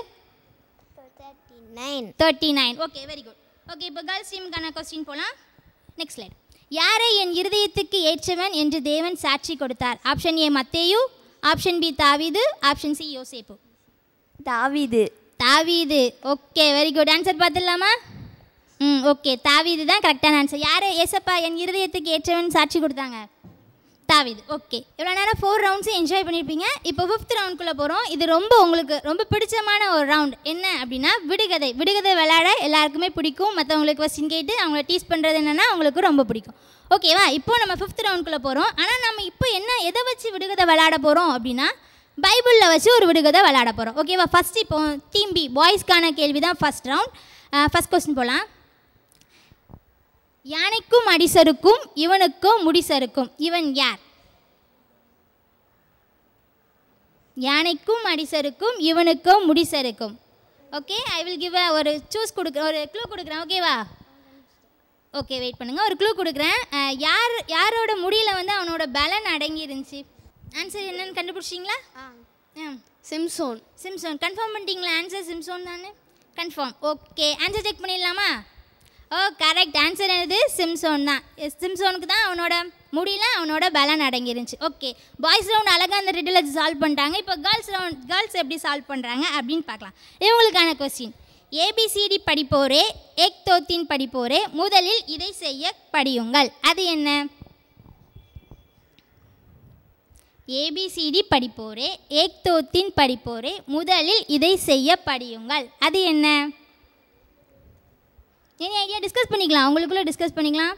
nine thirty nine okay very good okay இப்போ கேர்ள்ஸ் டீமுக்கான கொஸ்டின் போகலாம் நெக்ஸ்ட் ஸ்லைட் யாரை என் இருதயத்துக்கு ஏற்றவன் என்று தேவன் சாட்சி கொடுத்தார் ஆப்ஷன் ஏ மத்தேயு ஆப்ஷன் பி தாவீது ஆப்ஷன் சி யோசேப்பு தாவீது தாவீது ஓகே வெரி குட் ஆன்சர் பார்த்துடலாமா ம் ஓகே தாவீது தான் கரெக்டான ஆன்சர் யார் ஏசப்பா என் இருதயத்துக்கு ஏற்றவன் சாட்சி கொடுத்தாங்க தாவீது ஓகே இவ்வளோ நேரம் ஃபோர் ரவுண்ட்ஸும் என்ஜாய் பண்ணியிருப்பீங்க இப்போ ஃபிஃப்த் ரவுண்ட்குள்ளே போகிறோம் இது ரொம்ப உங்களுக்கு ரொம்ப பிடிச்சமான ஒரு ரவுண்ட் என்ன அப்படின்னா விடுகதை விடுகதை விளையாட எல்லாருக்குமே பிடிக்கும் மற்றவங்களுக்கு கொஸ்டின் கேட்டு அவங்கள டீஸ் பண்ணுறது என்னென்னா அவங்களுக்கு ரொம்ப பிடிக்கும் ஓகேவா இப்போ நம்ம ஃபிஃப்த் ரவுண்ட்குள்ளே போகிறோம் ஆனால் நம்ம இப்போ என்ன எதை வச்சு விடுகதை விளையாட போகிறோம் அப்படின்னா பைபிளில் வச்சு ஒரு விடுகதை விளையாட போகிறோம் ஓகேவா ஃபஸ்ட் இப்போ டீம் பி பாய்ஸ்க்கான கேள்வி தான் ஃபஸ்ட் ரவுண்ட் ஃபஸ்ட் கொஸ்டின் போகலாம் யானைக்கும் அடிசருக்கும் இவனுக்கும் முடிசருக்கும் இவன் யார் யானைக்கும் அடிசருக்கும் இவனுக்கும் முடிசருக்கும் ஓகே ஐ வில் கிவ் ஒரு சூஸ் கொடுக்குற ஒரு க்ளூ கொடுக்குறேன் ஓகேவா ஓகே வெயிட் பண்ணுங்க ஒரு க்ளூ கொடுக்குறேன் அஹ், யார் யாரோட முடியில வந்து அவனோட பலன் அடங்கி இருந்துச்சு ஆன்சர் என்னன்னு கண்டுபிடிச்சிங்களா சிம்சோன் சிம்சோன் கன்ஃபார்ம் பண்ணிட்டீங்களா ஆன்சர் சிம்சோன் தானே கன்ஃபார்ம் ஓகே ஆன்சர் செக் பண்ணிடலாமா ஓ கரெக்ட் ஆன்சர் என்னது சிம்சோன் தான் எஸ், சிம்சோனுக்கு தான் அவனோட முடியல அவனோட பலன் அடங்கிருந்துச்சு ஓகே பாய்ஸ் ரவுண்ட் அழகாக அந்த ரிட்டில் சால்வ் பண்ணிட்டாங்க இப்போ கேர்ள்ஸ் ரவுண்ட் கேர்ள்ஸ் எப்படி சால்வ் பண்ணுறாங்க அப்படின்னு பார்க்கலாம் இவங்களுக்கான கொஸ்டின் ஏபிசிடி படிப்போரே ஏக் தோத்தின் படிப்போரே முதலில் இதை செய்ய படியுங்கள் அது என்ன ஏபிசிடி படிப்போரே ஏக் தோத்தின் படிப்போரே முதலில் இதை செய்ய படியுங்கள் அது என்ன எனி ஐடியா டிஸ்கஸ் பண்ணிக்கலாம் அவங்களுக்குள்ளே டிஸ்கஸ் பண்ணிக்கலாம்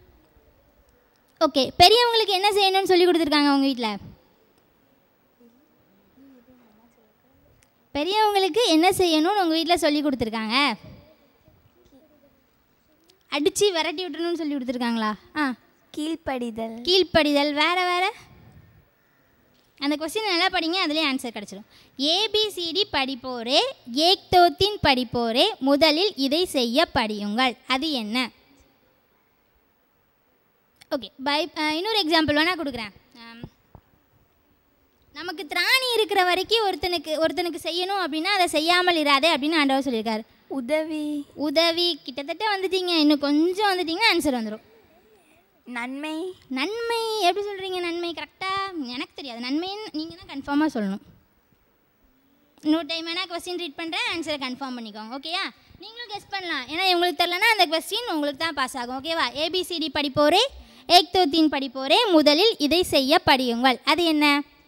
ஓகே பெரியவங்களுக்கு என்ன செய்யணும்னு சொல்லி கொடுத்துருக்காங்க அவங்க வீட்டில் பெரியவங்களுக்கு என்ன செய்யணும்னு உங்கள் வீட்டில் சொல்லி கொடுத்துருக்காங்க அடித்து விரட்டி விட்டுறணும்னு சொல்லி கொடுத்துருக்காங்களா ஆ கீழ்ப்படிதல் கீழ்ப்படிதல் வேற வேற அந்த கொஸ்டின் நல்லா படிங்க அதுலேயே ஆன்சர் கிடச்சிடும் ஏபிசிடி படிப்போரே ஏக்தோத்தின் படிப்போரே முதலில் இதை செய்ய படியுங்கள் அது என்ன ஓகே பை அஹ், இன்னொரு எக்ஸாம்பிள் வேணால் கொடுக்குறேன் ஆம், நமக்கு திராணி இருக்கிற வரைக்கும் ஒருத்தனுக்கு ஒருத்தனுக்கு செய்யணும் அப்படின்னா அதை செய்யாமல் இராதே அப்படின்னு ஆண்டவர் சொல்லியிருக்காரு உதவி உதவி கிட்டத்தட்ட வந்துட்டீங்க இன்னும் கொஞ்சம் வந்துட்டீங்கன்னா ஆன்சர் வந்துடும் நன்மை நன்மை எப்படி சொல்கிறீங்க நன்மை கரெக்டாக எனக்கு தெரியாது நன்மைன்னு நீங்கள் தான் கன்ஃபார்மாக சொல்லணும் இன்னொரு டைம் வேணால் கொஸ்டின் ரீட் பண்ணுறேன் ஆன்சரை கன்ஃபார்ம் பண்ணிக்கோங்க ஓகேயா நீங்களும் கெஸ் பண்ணலாம் ஏன்னா உங்களுக்கு தெரிலனா அந்த கொஸ்டின் உங்களுக்கு தான் பாஸ் ஆகும் ஓகேவா ஏபிசிடி படிப்போரே ஏக்தோத்தின் படிப்போரே முதலில் இதை செய்ய படியுங்கள் அது என்ன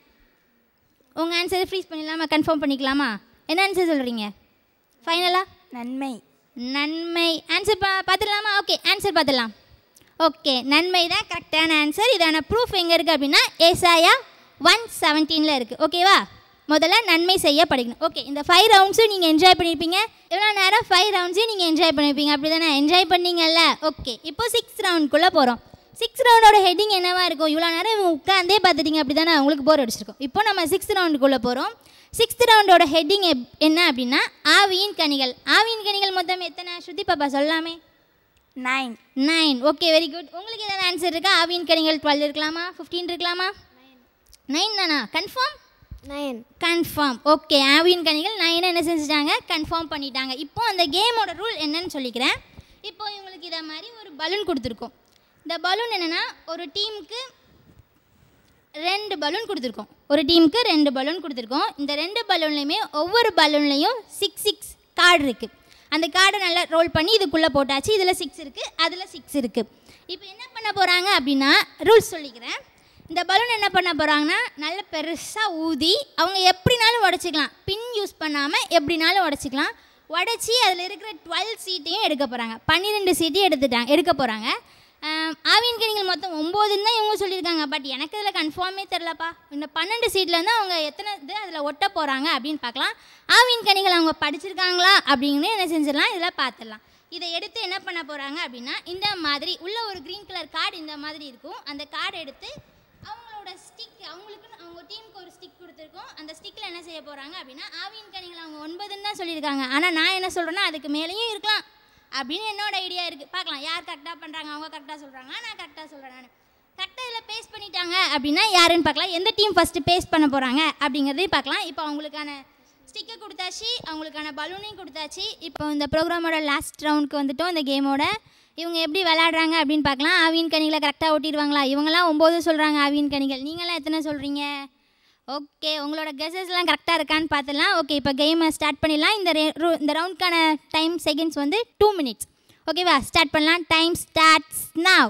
உங்கள் ஆன்சரை ஃப்ரீஸ் பண்ணிடலாமா கன்ஃபார்ம் பண்ணிக்கலாமா என்ன ஆன்சர் சொல்கிறீங்க ஃபைனலாக நன்மை நன்மை ஆன்சர் பா பார்த்துடலாமா ஓகே ஆன்சர் பார்த்துடலாம் ஓகே நன்மை தான் கரெக்டான ஆன்சர் இதான ப்ரூஃப் எங்கே இருக்குது அப்படின்னா ஏசாயா ஒன் செவன்டீனில் இருக்குது ஓகேவா முதல்ல நன்மை செய்ய படிக்கணும் ஓகே இந்த ஃபைவ் ரவுண்ட்ஸும் நீங்கள் என்ஜாய் பண்ணியிருப்பீங்க எவ்வளோ நேரம் ஃபைவ் ரவுண்ட்ஸையும் நீங்கள் என்ஜாய் பண்ணியிருப்பீங்க அப்படி தானே என்ஜாய் பண்ணீங்கல்ல ஓகே இப்போ சிக்ஸ் ரவுண்டுக்குள்ளே போகிறோம் சிக்ஸ் ரவுண்டோட ஹெட்டிங் என்னவா இருக்கும் இவ்வளோ நேரம் இவங்க உட்காந்தே பார்த்துட்டீங்க அப்படி தானே உங்களுக்கு போர் அடிச்சிருக்கும் இப்போ நம்ம சிக்ஸ்த் ரவுண்டுக்குள்ளே போகிறோம் சிக்ஸ்த் ரவுண்டோட ஹெட்டிங் என்ன அப்படின்னா ஆவியின் கனிகள் ஆவியின் கனிகள் மொத்தம் எத்தனை ஸ்ருதி பாப்பா சொல்லாமே nine nine okay very good உங்களுக்கு ஏதாவது ஆன்சர் இருக்கா ஆவியின் கனிகள் டுவெல் இருக்கலாமா ஃபிஃப்டீன் இருக்கலாமா நைன் தானா கன்ஃபார்ம் நைன் கன்ஃபார்ம் ஓகே ஆவியின் கனிகள் நைனை என்ன செஞ்சுட்டாங்க கன்ஃபார்ம் பண்ணிட்டாங்க இப்போ அந்த கேமோட ரூல் என்னன்னு சொல்லிக்கிறேன் இப்போ இவங்களுக்கு இதை மாதிரி ஒரு பலூன் கொடுத்துருக்கோம் இந்த பலூன் என்னென்னா ஒரு டீமுக்கு ரெண்டு பலூன் கொடுத்துருக்கோம் ஒரு டீமுக்கு ரெண்டு பலூன் கொடுத்துருக்கோம் இந்த ரெண்டு பலூன்லையுமே ஒவ்வொரு பலூன்லேயும் சிக்ஸ் சிக்ஸ் கார்டு இருக்குது அந்த கார்டை நல்லா ரோல் பண்ணி இதுக்குள்ளே போட்டாச்சு இதில் சிக்ஸ் இருக்குது அதில் சிக்ஸ் இருக்குது இப்போ என்ன பண்ண போகிறாங்க அப்படின்னா ரூல்ஸ் சொல்லிக்கிறேன் இந்த பலூன் என்ன பண்ண போகிறாங்கன்னா நல்ல பெருசாக ஊதி அவங்க எப்படினாலும் உடச்சிக்கலாம் பின் யூஸ் பண்ணாமல் எப்படினாலும் உடச்சிக்கலாம் உடச்சி அதில் இருக்கிற டுவெல் சீட்டையும் எடுக்க போகிறாங்க பன்னிரெண்டு சீட்டையும் எடுத்துட்டாங்க எடுக்க போகிறாங்க ஆவின் கணிகள் மொத்தம் ஒம்போதுன்னு தான் இவங்க சொல்லியிருக்காங்க பட் எனக்கு இதில் கன்ஃபார்மே தெரிலப்பா இந்த பன்னெண்டு சீட்டில் வந்து அவங்க எத்தனை இது அதில் ஒட்ட போகிறாங்க அப்படின்னு பார்க்கலாம் ஆவின் கணிகள் அவங்க படிச்சிருக்காங்களா அப்படின்னு என்ன செஞ்சிடலாம் இதில் பார்த்துடலாம் இதை எடுத்து என்ன பண்ண போகிறாங்க அப்படின்னா இந்த மாதிரி உள்ள ஒரு க்ரீன் கலர் கார்டு இந்த மாதிரி இருக்கும் அந்த கார்டு எடுத்து அவங்களோட ஸ்டிக் அவங்களுக்கு அவங்க டீமுக்கு ஒரு ஸ்டிக் கொடுத்துருக்கோம் அந்த ஸ்டிக்கில் என்ன செய்ய போகிறாங்க அப்படின்னா ஆவியின் கணிகள் அவங்க ஒன்பதுன்னு தான் சொல்லியிருக்காங்க ஆனால் நான் என்ன சொல்கிறேன்னா அதுக்கு மேலேயும் இருக்கலாம் அப்படின்னு என்னோட ஐடியா இருக்குது பார்க்கலாம் யார் கரெக்டாக பண்ணுறாங்க அவங்க கரெக்டாக சொல்கிறாங்க நான் கரெக்டாக சொல்கிறேன் நான் கரெக்டாக இதில் பேஸ்ட் பண்ணிட்டாங்க அப்படின்னா யாருன்னு பார்க்கலாம் எந்த டீம் ஃபஸ்ட்டு பேஸ்ட் பண்ண போகிறாங்க அப்படிங்கிறதையும் பார்க்கலாம் இப்போ அவங்களுக்கான ஸ்டிக்கர் கொடுத்தாச்சு அவங்களுக்கான பலூனையும் கொடுத்தாச்சு இப்போ இந்த ப்ரோக்ராமோட லாஸ்ட் ரவுண்டுக்கு வந்துட்டோம் இந்த கேமோட இவங்க எப்படி விளையாடுறாங்க அப்படின்னு பார்க்கலாம் ஆவின் கனிகளை கரெக்டாக ஓட்டிடுவாங்களா இவங்கெல்லாம் ஒம்பது சொல்கிறாங்க ஆவின் கனிகள் நீங்களாம் எத்தனை சொல்கிறீங்க ஓகே உங்களோட கெஸஸ்லாம் கரெக்டாக இருக்கான்னு பார்த்துலாம் ஓகே இப்போ கேமை ஸ்டார்ட் பண்ணிடலாம் இந்த re- ரு- இந்த ரவுண்டுக்கான டைம் செகண்ட்ஸ் வந்து டூ மினிட்ஸ் ஓகேவா ஸ்டார்ட் பண்ணலாம் டைம் ஸ்டார்ட்ஸ் now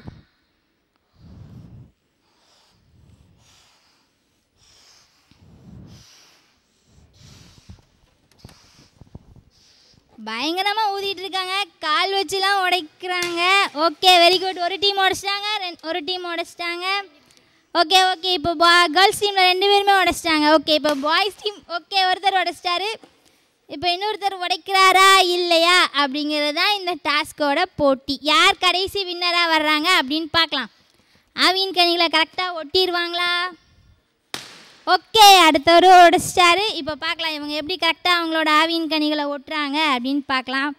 பயங்கரமாக ஊதிட்டு இருக்காங்க கால் வச்சுலாம் உடைக்கிறாங்க ஓகே வெரி குட் ஒரு டீம் உடைச்சிட்டாங்க ரெண்- ஒரு டீம் உடைச்சிட்டாங்க ஓகே ஓகே இப்போ பா கேர்ள்ஸ் டீமில் ரெண்டு பேருமே உடைச்சிட்டாங்க ஓகே இப்போ பாய்ஸ் டீம் ஓகே ஒருத்தர் உடைச்சிட்டாரு இப்போ இன்னொருத்தர் உடைக்கிறாரா இல்லையா அப்படிங்கிறது தான் இந்த டாஸ்கோட போட்டி யார் கடைசி வின்னராக வர்றாங்க அப்படின்னு பார்க்கலாம் ஆவின் கனிகளை கரெக்டாக ஒட்டிடுவாங்களா ஓகே அடுத்தவர் உடைச்சிட்டாரு இப்போ பார்க்கலாம் இவங்க எப்படி கரெக்டாக அவங்களோட ஆவின் கனிகளை ஒட்டுறாங்க அப்படின்னு பார்க்கலாம்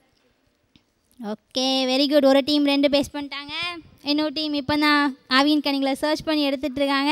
ஓகே வெரி குட் ஒரு டீம் ரெண்டு பேஸ் பண்ணிட்டாங்க இன்னொரு டீம் இப்போ தான் ஆவின் கனிகளை சர்ச் பண்ணி எடுத்துட்டு இருக்காங்க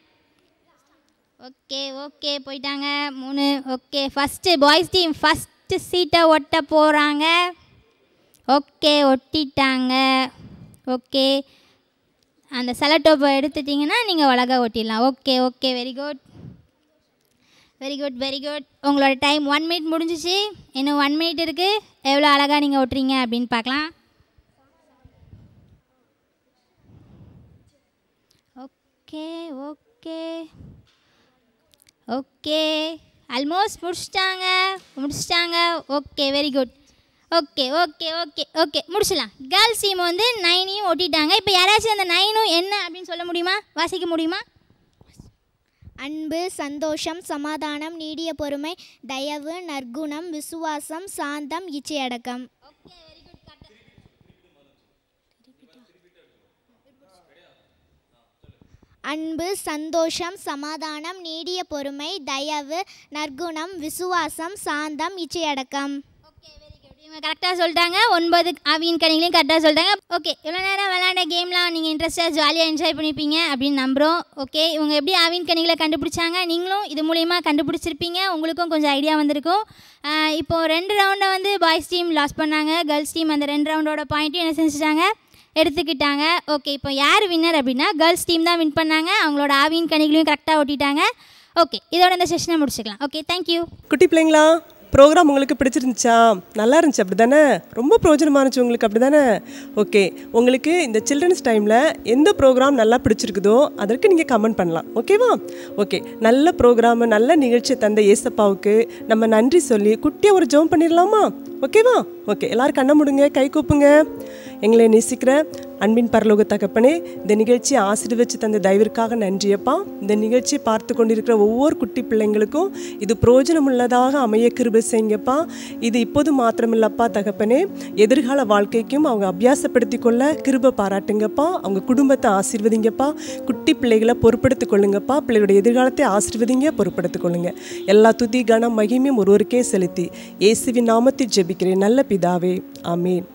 ஓகே ஓகே போயிட்டாங்க மூணு okay first boys team first சீட்டை ஒட்ட போகிறாங்க ஓகே ஒட்டிட்டாங்க ஓகே அந்த செலட்டோப்பை எடுத்துட்டிங்கன்னா நீங்கள் அழகா ஒட்டிடலாம் okay okay very good very good very good உங்களோட டைம் ஒன் மினிட் முடிஞ்சிச்சு இன்னும் ஒன் மினிட் இருக்குது எவ்வளோ அழகாக நீங்கள் ஒட்டுறீங்க அப்படின்னு பார்க்கலாம் ஓகே ஓகே ஓகே ஆல்மோஸ்ட் முடிச்சிட்டாங்க முடிச்சிட்டாங்க okay very good okay okay okay okay முடிச்சிடலாம் கேர்ள்ஸ் டீம் வந்து நைனையும் ஒட்டிட்டாங்க இப்போ யாராச்சும் அந்த நைனும் என்ன அப்படின்னு சொல்ல முடியுமா வாசிக்க முடியுமா அன்பு சந்தோஷம் சமாதானம் நீடிய பொறுமை தயவு நற்குணம் விசுவாசம் சாந்தம் இச்சையடக்கம் அன்பு சந்தோஷம் சமாதானம் நீடிய பொறுமை தயவு நற்குணம் விசுவாசம் சாந்தம் இச்சையடக்கம் இவங்க கரெக்டாக சொல்லிட்டாங்க ஒன்பது ஆவியின் கணிகளையும் கரெக்டாக சொல்லிட்டாங்க ஓகே இவ்வளோ நேரம் விளையாண்ட கேம்லாம் நீங்கள் இன்ட்ரெஸ்டாக ஜாலியாக என்ஜாய் பண்ணிப்பீங்க அப்படின்னு நம்புகிறோம் ஓகே இவங்க எப்படி ஆவின் கணிகளை கண்டுபிடிச்சாங்க நீங்களும் இது மூலயமா கண்டுபிடிச்சிருப்பீங்க உங்களுக்கும் கொஞ்சம் ஐடியா வந்திருக்கும் ஆஹ் இப்போ ரெண்டு ரவுண்டை வந்து பாய்ஸ் டீம் லாஸ் பண்ணாங்க கேர்ள்ஸ் டீம் அந்த ரெண்டு ரவுண்டோட பாயிண்ட்டையும் என்ன செஞ்சுட்டாங்க எடுத்துக்கிட்டாங்க ஓகே இப்போ யார் வின்னர் அப்படின்னா கேர்ள்ஸ் டீம் தான் வின் பண்ணாங்க அவங்களோட ஆவியின் கணிகளையும் கரெக்டாக ஓட்டிட்டாங்க ஓகே இதோட இந்த செஷனை முடிச்சுக்கலாம் ஓகே தேங்க்யூ குட்டி பிள்ளைங்களா ப்ரோக்ராம் உங்களுக்கு பிடிச்சிருந்துச்சா நல்லா இருந்துச்சு அப்படி தானே ரொம்ப பிரயோஜனமாக இருந்துச்சு உங்களுக்கு அப்படி தானே ஓகே உங்களுக்கு இந்த சில்ட்ரன்ஸ் டைமில் எந்த ப்ரோக்ராம் நல்லா பிடிச்சிருக்குதோ அதற்கு நீங்கள் கமெண்ட் பண்ணலாம் ஓகேவா ஓகே நல்ல ப்ரோக்ராமு நல்ல நிகழ்ச்சி தந்த ஏசப்பாவுக்கு நம்ம நன்றி சொல்லி குட்டியாக ஒரு ஜெபம் பண்ணிடலாமா ஓகேவா ஓகே எல்லாரும் கண்ணை முடுங்க கை கூப்புங்க எங்களை நேசிக்கிற அன்பின் பரலோக தகப்பனே இந்த நிகழ்ச்சியை ஆசீர்வச்சு தந்த தயவிற்காக நன்றியப்பா இந்த நிகழ்ச்சியை பார்த்து கொண்டிருக்கிற ஒவ்வொரு குட்டி பிள்ளைங்களுக்கும் இது பிரயோஜனமுள்ளதாக அமைய கிருபை செய்யுங்கப்பா இது இப்போது மாத்திரமில்லப்பா தகப்பனே எதிர்கால வாழ்க்கைக்கும் அவங்க அபியாசப்படுத்தி கொள்ள கிருபை பாராட்டுங்கப்பா அவங்க குடும்பத்தை ஆசீர்வதிங்கப்பா குட்டி பிள்ளைகளை பொறுப்படுத்திக் கொள்ளுங்கப்பா பிள்ளைகளுடைய எதிர்காலத்தை ஆசீர்வதிங்க பொறுப்படுத்திக் கொள்ளுங்க எல்லா துதி கனம் மகிமையும் ஒருவருக்கே செலுத்தி இயேசுவின் நாமத்தில் ஜெபிக்கிறேன் நல்ல பிதாவே ஆமீன்